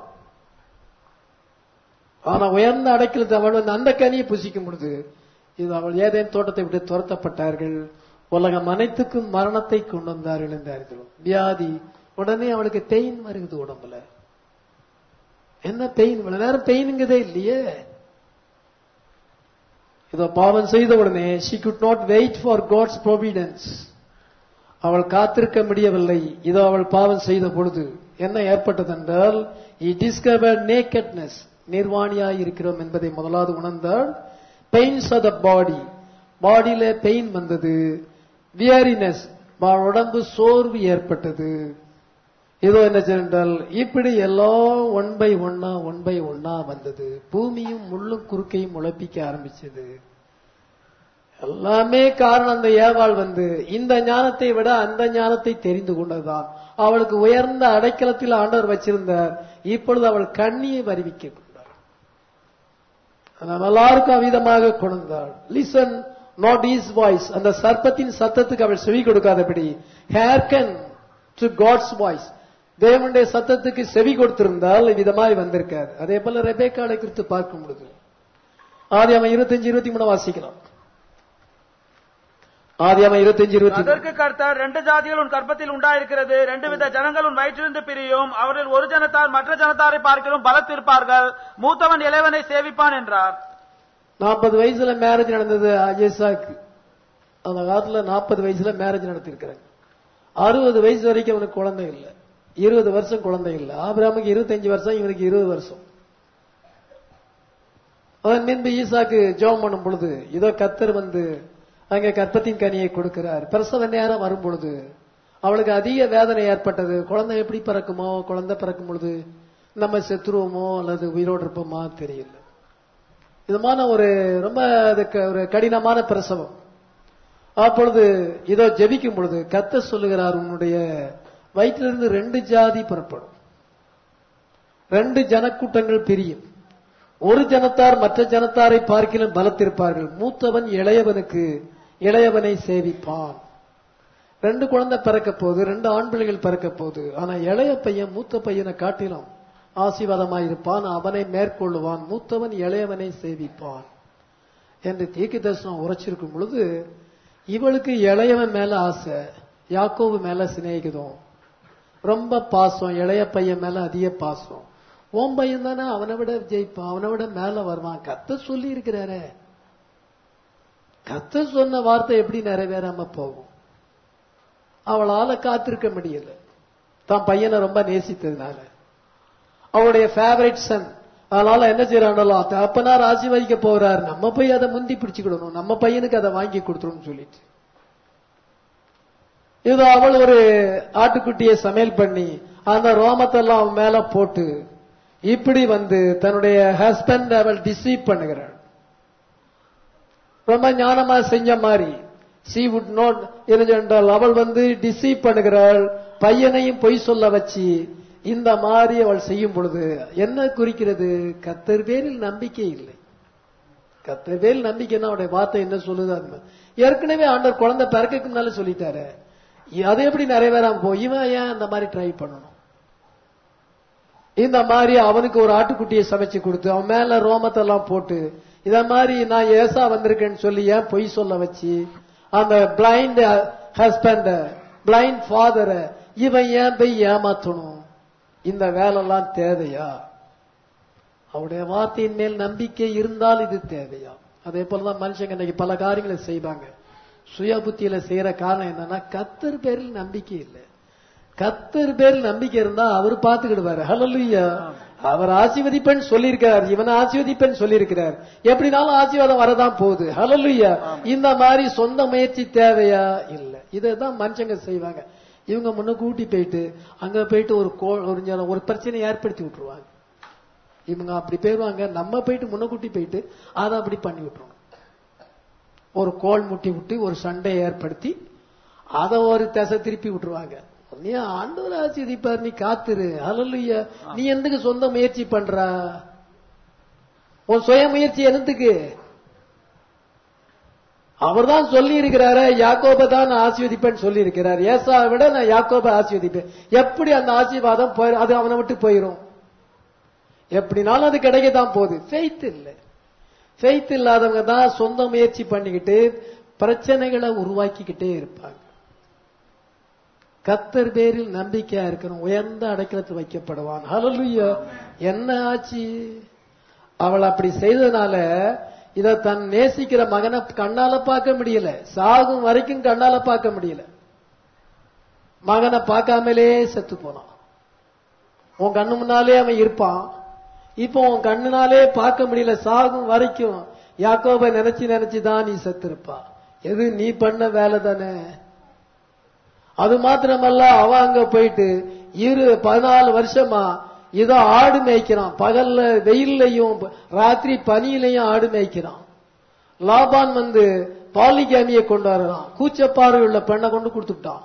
ஆனா உயர்ந்த அடைக்கலத்தை அவள் வந்து அந்த கனியை புசிக்கும் பொழுது இது அவள் ஏதேன் தோட்டத்தை விட்டு துரத்தப்பட்டார்கள் உலகம் அனைத்துக்கும் மரணத்தை கொண்டு வந்தார்கள் என்று அறிந்தோம் வியாதி உடனே அவளுக்கு பெயின் வருகுது உடம்புல என்ன பெயின் இவ்வளவு நேரம் பெயினுங்கதே இல்லையே இதோ பாவம் செய்த உடனே she could not wait for God's providence அவள் காத்திருக்க முடியவில்லை இதோ அவள் பாவம் செய்த பொழுது என்ன ஏற்பட்டது என்றால் he discovered nakedness நிர்வாணியாய் இருக்கிறோம் என்பதை முதலாவது உணர்ந்தால் பெயின்ஸ் ஆஃப் த பாடி பாடியில பெயின் வந்தது வியரினஸ் உடம்பு சோர்வு ஏற்பட்டது இதோ என்ன என்றால் இப்படி எல்லாம் ஒன் பை ஒன்னா ஒன் பை ஒன்னா வந்தது பூமியும் முள்ளும் குறுக்கையும் முளைப்பிக்க ஆரம்பிச்சது எல்லாமே காரணம் அந்த ஏவாள் வந்து இந்த ஞானத்தை விட அந்த ஞானத்தை தெரிந்து கொண்டதுதான் அவளுக்கு உயர்ந்த அடைக்கலத்தில் ஆண்டவர் வச்சிருந்தார் இப்பொழுது அவள் கண்ணியை வருவிக்க கொண்டார் ஆனால் எல்லாருக்கும் அவிதமாக கொண்டாள் லிசன் நாட் இஸ் வாய்ஸ் அந்த சர்ப்பத்தின் சத்தத்துக்கு அவள் செவி கொடுக்காதபடி ஹேர்கன் டு காட்ஸ் வாய்ஸ் தேவனுடைய சத்தத்துக்கு செவி கொடுத்திருந்தால் விதமாய் வந்திருக்காது அதே போல ரெபேக்காலை குறித்து பார்க்கும் பொழுது ஆதி அவன் இருபத்தஞ்சு இருபத்தி மூணு வாசிக்கலாம் ஆதி அவன் இருபத்தஞ்சு இருபத்தி மூணு அதற்கு கர்த்தர் ரெண்டு ஜாதிகள் உன் கற்பத்தில் உண்டாயிருக்கிறது ரெண்டு வித ஜனங்கள் உன் வயிற்றிலிருந்து பிரியும் அவரில் ஒரு ஜனத்தார் மற்ற ஜனத்தாரை பார்க்கலும் பலத்திருப்பார்கள் மூத்தவன் இளைவனை சேவிப்பான் என்றார் நாற்பது வயசுல மேரேஜ் நடந்தது அஜேசாக்கு அந்த காலத்துல நாற்பது வயசுல மேரேஜ் நடத்திருக்கிறாங்க அறுபது வயசு வரைக்கும் அவனுக்கு குழந்தை இல்லை இருபது வருஷம் குழந்தை இல்லை ஆபிராமுக்கு இருபத்தஞ்சு வருஷம் இவனுக்கு இருபது வருஷம் அதன் பின்பு ஈசாக்கு ஜெபம் பண்ணும் பொழுது இதோ கத்தர் வந்து அங்கே கற்பத்தின் கனியை கொடுக்கிறார் பிரசவ நேரம் வரும் பொழுது அவளுக்கு அதிக வேதனை ஏற்பட்டது குழந்தை எப்படி பிறக்குமோ குழந்தை பிறக்கும் பொழுது நம்ம செத்துருவோமோ அல்லது உயிரோடு இருப்போமா தெரியல இதுமான ஒரு ரொம்ப அதுக்கு ஒரு கடினமான பிரசவம் அப்பொழுது இதோ ஜெபிக்கும் பொழுது கத்த சொல்லுகிறார் உன்னுடைய வயிற்றிலிருந்து ரெண்டு ஜாதி புறப்படும் ரெண்டு ஜனக்கூட்டங்கள் பிரியும் ஒரு ஜனத்தார் மற்ற ஜனத்தாரை பார்க்கிலும் பலத்திருப்பார்கள் மூத்தவன் இளையவனுக்கு இளையவனை சேவிப்பான் ரெண்டு குழந்தை பிறக்க போகுது ரெண்டு ஆண் பிள்ளைகள் பிறக்க போகுது ஆனா இளைய பையன் மூத்த பையனை காட்டிலும் ஆசீர்வாதமாயிருப்பான் அவனை மேற்கொள்ளுவான் மூத்தவன் இளையவனை சேவிப்பான் என்று தீர்க்க தரிசனம் உரைச்சிருக்கும் பொழுது இவளுக்கு இளையவன் மேல ஆசை யாக்கோவு மேல சிநேகிதம் ரொம்ப பாசம் இளைய பையன் மேல அதிக பாசம் ஓம் பையன் தானே அவனை விட ஜெயிப்பான் அவனை விட மேல வருவான் கத்த சொல்லி இருக்கிறாரே கத்த சொன்ன வார்த்தை எப்படி நிறைவேறாம போகும் அவளால காத்திருக்க முடியல தான் பையனை ரொம்ப நேசித்ததுனால அவளுடைய ஃபேவரட் சன் அதனால என்ன செய்யறாங்களோ அப்பனார் ஆசீர்வதிக்க போறாரு நம்ம போய் அதை முந்தி பிடிச்சுக்கிடணும் நம்ம பையனுக்கு அதை வாங்கி கொடுத்துருன்னு சொல்லிட்டு இது அவள் ஒரு ஆட்டுக்குட்டியை சமையல் பண்ணி அந்த ரோமத்தெல்லாம் அவன் மேல போட்டு இப்படி வந்து தன்னுடைய ஹஸ்பண்ட் அவள் டிசீவ் பண்ணுகிறாள் ரொம்ப ஞானமா செஞ்ச மாதிரி சி வுட் நோட் என்றால் அவள் வந்து டிசீவ் பண்ணுகிறாள் பையனையும் பொய் சொல்ல வச்சு இந்த மாதிரி அவள் செய்யும் பொழுது என்ன குறிக்கிறது கத்தர் பேரில் நம்பிக்கை இல்லை கத்தர் பேரில் நம்பிக்கைன்னா அவருடைய வார்த்தை என்ன சொல்லுது அது மாதிரி. ஏற்கனவே ஆண்டவர் குழந்தை பிறக்கக்கு முன்னால சொல்லிட்டாரு அது எப்படி நிறைவேறாம போ இவன் ஏன் இந்த மாதிரி ட்ரை பண்ணணும் இந்த மாதிரி அவனுக்கு ஒரு ஆட்டுக்குட்டியை சமைச்சு கொடுத்து அவன் மேல ரோமத்தெல்லாம் போட்டு இத மாதிரி நான் ஏசா வந்திருக்கேன்னு சொல்லி ஏன் பொய் சொல்ல வச்சு அந்த பிளைண்ட் ஹஸ்பண்ட பிளைண்ட் ஃபாதர இவன் ஏன் போய் ஏமாத்தணும் இந்த வேலைலாம் தேவையா அவருடைய வார்த்தையின் மேல் நம்பிக்கை இருந்தால் இது தேவையா அதே போலதான் மனுஷங்க இன்னைக்கு பல காரியங்களை செய்வாங்க சுய புத்தியில செய்யற காரணம் என்னன்னா கத்தர் பேரில் நம்பிக்கை இல்லை கத்தர் பேர் நம்பிக்கை இருந்தா அவர் பாத்துக்கிடுவாரு ஹalleluya அவர் ஆசீர்வதிப்பேன் சொல்லியிருக்கிறார் இவன் ஆசீர்வதிப்பேன் சொல்லியிருக்கிறார் எப்படினாலும் ஆசீர்வாதம் வரதான் போகுது ஹalleluya இந்த மாதிரி சொந்த முயற்சி தேவையா இல்ல இதைதான் மனுஷங்க செய்வாங்க இவங்க முன்ன கூட்டி போயிட்டு அங்க போயிட்டு ஒரு கோ- ஒரு ஞ- ஒரு பிரச்சனை ஏற்படுத்தி விட்டுருவாங்க இவங்க அப்படி போயிருவாங்க நம்ம போயிட்டு முன்னக்கூட்டி போயிட்டு அதை அப்படி பண்ணி விட்டுருவோம் ஒரு கோல் முட்டி விட்டு ஒரு சண்டையை ஏற்படுத்தி அதை ஒரு திசை திருப்பி விட்டுருவாங்க நீ ஆண்டவர் ஆசீர்வதிப்பார் நீ காத்துரு ஹalleluya நீ எதுக்கு சொந்த முயற்சி பண்றா உன் சுய முயற்சி என்னத்துக்கு அவர்தான் சொல்லி இருக்கிறாரு யாக்கோப தான் நான் ஆசீர்வதிப்பேன்னு சொல்லி இருக்கிறார் ஏசாவை விட நான் யாக்கோப ஆசீர்வதிப்பேன் எப்படி அந்த ஆசீர்வாதம் போய் அது அவனை விட்டு போயிரும் எப்படினாலும் அது கிடைக்க தான் போகுது ஃபெய்த் இல்லை ஃபெய்த் இல்லாதவங்க தான் சொந்த முயற்சி பண்ணிக்கிட்டு பிரச்சனைகளை உருவாக்கிக்கிட்டே இருப்பாங்க கத்தர் பேரில் நம்பிக்கையா இருக்கணும் உயர்ந்த அடைக்கலத்தில் வைக்கப்படுவான் ஹalleluya என்ன ஆச்சு அவள் அப்படி செய்ததுனால இத தன் நேசிக்கிற மகனை கண்ணால பார்க்க முடியல சாகும் வரைக்கும் கண்ணால பார்க்க முடியல மகனை பார்க்காமலே செத்து போனான் உன் கண்ணு முன்னாலே அவன் இருப்பான் இப்போ உன் கண்ணுனாலே பார்க்க முடியல சாகும் வரைக்கும் யாக்கோபை நினைச்சு நினைச்சு தான் நீ செத்திருப்பா எது நீ பண்ண வேலை தானே அது மாத்திரமல்ல அவ அங்க போயிட்டு இரு பதினாலு வருஷமா இதோ ஆடு மேய்க்கிறான் பகல்ல வெயில்லையும் ராத்திரி பனியிலையும் ஆடு மேய்க்கிறான் லாபான் வந்து பாலிகாமியை கொண்டு வர்றான் கூச்சப்பார்வை உள்ள பெண்ணை கொண்டு கொடுத்துட்டான்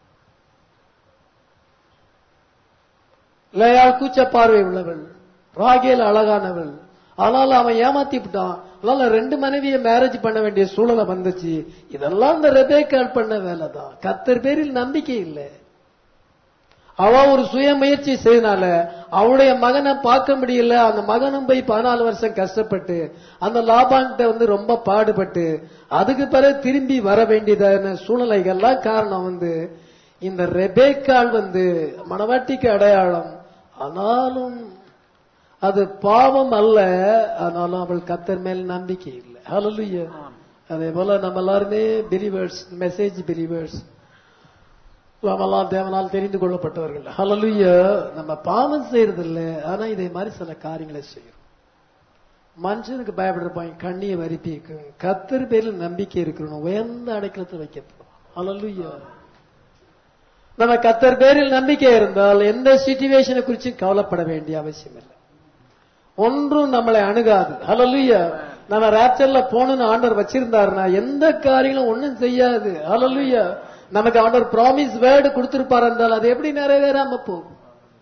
லேயாள் கூச்சப்பார்வை உள்ளவள் ராகேல் அழகானவள் அதனால அவன் ஏமாத்தி விட்டான் அதனால ரெண்டு மனைவியை மேரேஜ் பண்ண வேண்டிய சூழலை வந்துச்சு இதெல்லாம் இந்த ரெபேக்கால் பண்ண வேலை தான் கத்தர் பேரில் நம்பிக்கை இல்லை அவ ஒரு சுய முயற்சி செய்தனால அவளுடைய மகனை பார்க்க முடியல அந்த மகனும் போய் பதினாலு வருஷம் கஷ்டப்பட்டு அந்த லாபான்கிட்ட வந்து ரொம்ப பாடுபட்டு அதுக்கு பிறகு திரும்பி வர வேண்டியதான சூழ்நிலைகள்லாம் காரணம் வந்து இந்த ரெபேக்கால் வந்து மணவாட்டிக்கு அடையாளம் ஆனாலும் அது பாவம் அல்ல ஆனாலும் அவள் கத்தர் மேல் நம்பிக்கை இல்லை ஹalleluya அதே போல நம்ம எல்லாருமே பிலீவர்ஸ் மெசேஜ் பிலீவர்ஸ் நாமெல்லாம் தேவனால் தெரிந்து கொள்ளப்பட்டவர்கள் ஹalleluya நம்ம பாவம் செய்யறது இல்ல ஆனா இதே மாதிரி சில காரியங்களை செய்யறோம் மனுஷனுக்கு பயப்படுறப்பாங்க கண்ணியை வரிப்பிக்கும் கத்தர் பேரில் நம்பிக்கை இருக்கணும் உயர்ந்த அடைக்கலத்தில் வைக்கப்படும் ஹalleluya நம்ம கத்தர் பேரில் நம்பிக்கை இருந்தால் எந்த சிச்சுவேஷனை குறித்து கவலைப்பட வேண்டிய அவசியம் இல்லை ஒன்றும் நம்மளை அணுகாது ஹalleluya நம்ம ரேப்சர்ல போகணும்னு ஆண்டவர் வச்சிருந்தாருன்னா எந்த காரியங்களும் ஒண்ணும் செய்யாது ஹalleluya நமக்கு ஆண்டவர் ப்ராமிஸ் வேர்டு கொடுத்திருப்பார் என்றால் அது எப்படி நிறைவேறாம போகும்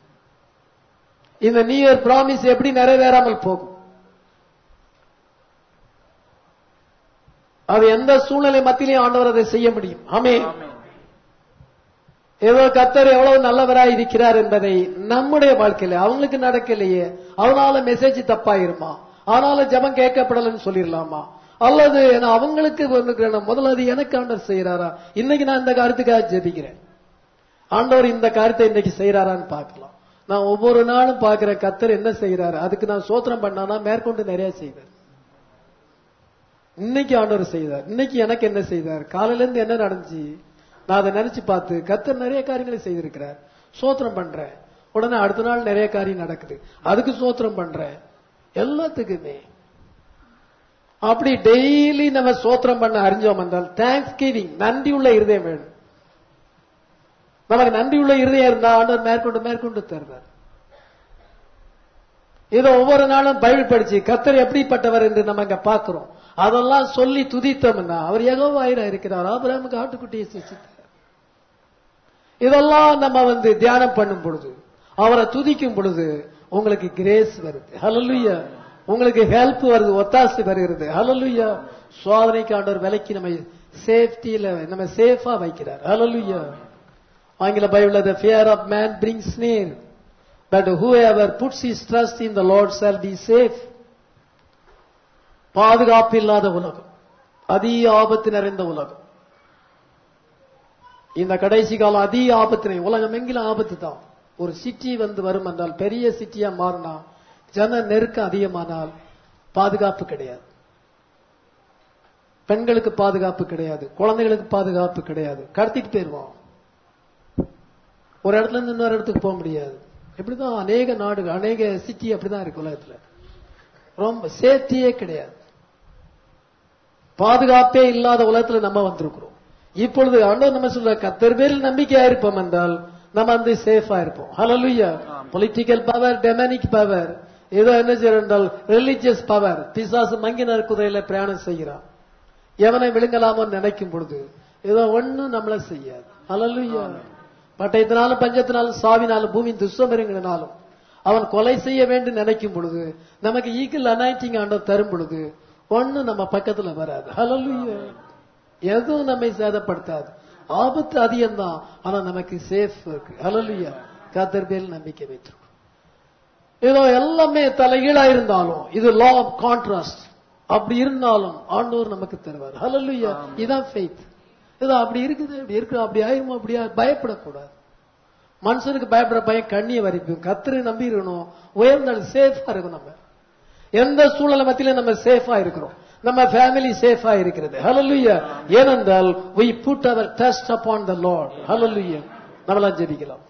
இந்த நியூ இயர் ப்ராமிஸ் எப்படி நிறைவேறாமல் போகும் அது எந்த சூழ்நிலை மத்தியிலையும் ஆண்டவர் அதை செய்ய முடியும் ஆமே ஏதோ கத்தர் எவ்வளவு நல்லவராய் இருக்கிறார் என்பதை நம்முடைய வாழ்க்கையில அவங்களுக்கு நடக்கலையே அதனால மெசேஜ் தப்பாயிருமா அதனால ஜெபம் கேட்கப்படலன்னு சொல்லிடலாமா அல்லது நான் அவங்களுக்கு வந்து முதல்ல அது எனக்கு ஆண்டவர் செய்யறாரா இன்னைக்கு நான் இந்த காரியத்துக்காக ஜெபிக்கிறேன் ஆண்டவர் இந்த காரியத்தை இன்னைக்கு செய்யறாரான்னு பார்க்கலாம் நான் ஒவ்வொரு நாளும் பார்க்கிறேன் கத்தர் என்ன செய்யறாரு அதுக்கு நான் சோத்திரம் பண்ணானா மேற்கொண்டு நிறைய செய்வார் இன்னைக்கு ஆண்டவர் செய்தார் இன்னைக்கு எனக்கு என்ன செய்தார் காலையில இருந்து என்ன நடந்துச்சு நான் அதை நினைச்சு பார்த்து கத்தர் நிறைய காரியங்களை செய்திருக்கிறார் சோத்திரம் பண்றேன் உடனே அடுத்த நாள் நிறைய காரியம் நடக்குது அதுக்கு சோத்திரம் பண்றேன் எல்லாத்துக்குமே அப்படி டெய்லி நம்ம சோத்திரம் பண்ண அறிஞ்சோம் என்றால் தேங்க்ஸ் கிவிங் நன்றி உள்ள இருதயம் வேணும் நமக்கு நன்றி உள்ள இருதயம் இருந்தா ஆண்டவர் மேற்கொண்டு மேற்கொண்டு தருவார் இதை ஒவ்வொரு நாளும் பைபிள் படிச்சு கத்தர் எப்படிப்பட்டவர் என்று நம்ம இங்க பார்க்கிறோம் அதெல்லாம் சொல்லி துதித்தோம்னா அவர் எகோவாயிரா இருக்கிறார் ஆபிரகாமுக்கு ஆட்டுக்குட்டியை சிருஷ்டித்தார் இதெல்லாம் நம்ம வந்து தியானம் பண்ணும் பொழுது அவரை துதிக்கும் பொழுது உங்களுக்கு கிரேஸ் வருது ஹalleluya உங்களுக்கு ஹெல்ப் வருது ஒத்தாசை வருகிறது ஹalleluya சோதனைக்கு ஆண்டவர் விலைக்கு நம்ம சேஃப்டியில நம்ம சேஃபா வைக்கிறார் ஹalleluya ஆங்கில பைபிள்ல the fear of man brings snare but whoever puts his trust in the lord shall be safe பாதுகாப்பு இல்லாத உலகம் அதிக ஆபத்து நிறைந்த உலகம் இந்த கடைசி காலம் அதிக ஆபத்து உலகம் எங்கிலும் ஆபத்து தான் ஒரு சிட்டி வந்து வரும் என்றால் பெரிய சிட்டியா மாறினா ஜன நெருக்கம் அதிகமானால் பாதுகாப்பு கிடையாது பெண்களுக்கு பாதுகாப்பு கிடையாது குழந்தைகளுக்கு பாதுகாப்பு கிடையாது கடத்திட்டு போயிருவோம் ஒரு இடத்துல இருந்து இன்னொரு இடத்துக்கு போக முடியாது இப்படிதான் அநேக நாடுகள் அநேக சிட்டி அப்படிதான் இருக்கு உலகத்துல ரொம்ப சேஃப்டியே கிடையாது பாதுகாப்பே இல்லாத உலகத்துல நம்ம வந்திருக்கிறோம் இப்பொழுது ஆண்டவர் நம்ம சொல்ற கத்தர் பேரில் நம்பிக்கையா இருப்போம் என்றால் நம்ம வந்து சேஃபா இருப்போம் ஹalleluya பொலிட்டிக்கல் பவர் டெமனிக் பவர் ஏதோ என்ன செய்யறோம் என்றால் ரிலிஜியஸ் பவர் பிசாசு மங்கினர் குதிரையில பிரயாணம் செய்கிறான் எவனை விழுங்கலாமோ நினைக்கும் பொழுது ஏதோ ஒண்ணும் நம்மள செய்யாது ஹalleluya பட்டயத்தினாலும் பஞ்சத்தினாலும் சாவினாலும் பூமி துஷ்டமிருங்கினாலும் அவன் கொலை செய்ய வேண்டும் நினைக்கும் பொழுது நமக்கு ஈக்கிள் அனாயிட்டிங் ஆண்டவர் தரும் பொழுது ஒண்ணு நம்ம பக்கத்துல வராது ஹalleluya எதுவும் நம்மை சேதப்படுத்தாது ஆபத்து அதிகம்தான் ஆனா நமக்கு சேஃப் இருக்கு ஹalleluya கர்த்தர் பேரில் நம்பிக்கை வைத்திருக்கோம் ஏதோ எல்லாமே தலைகீழா இருந்தாலும் இது லா ஆஃப் கான்ட்ராஸ்ட் அப்படி இருந்தாலும் ஆண்டவர் நமக்கு தருவார் ஹalleluya இதான் ஃபெய்த் இது அப்படி இருக்குது அப்படி இருக்கு அப்படி ஆயிருமோ அப்படியா பயப்படக்கூடாது மனுஷனுக்கு பயப்படுற பயம் கண்ணிய வரைக்கும் கத்திரி நம்பி இருக்கணும் உயர்ந்த சேஃபா இருக்கும் நம்ம எந்த சூழ்நிலை மத்தியில நம்ம சேஃபா இருக்கிறோம் நம்ம ஃபேமிலி சேஃபா இருக்கிறது ஹalleluya ஏனென்றால் we put our trust upon the lord hallelujah நம்மளாம் ஜெபிக்கலாம்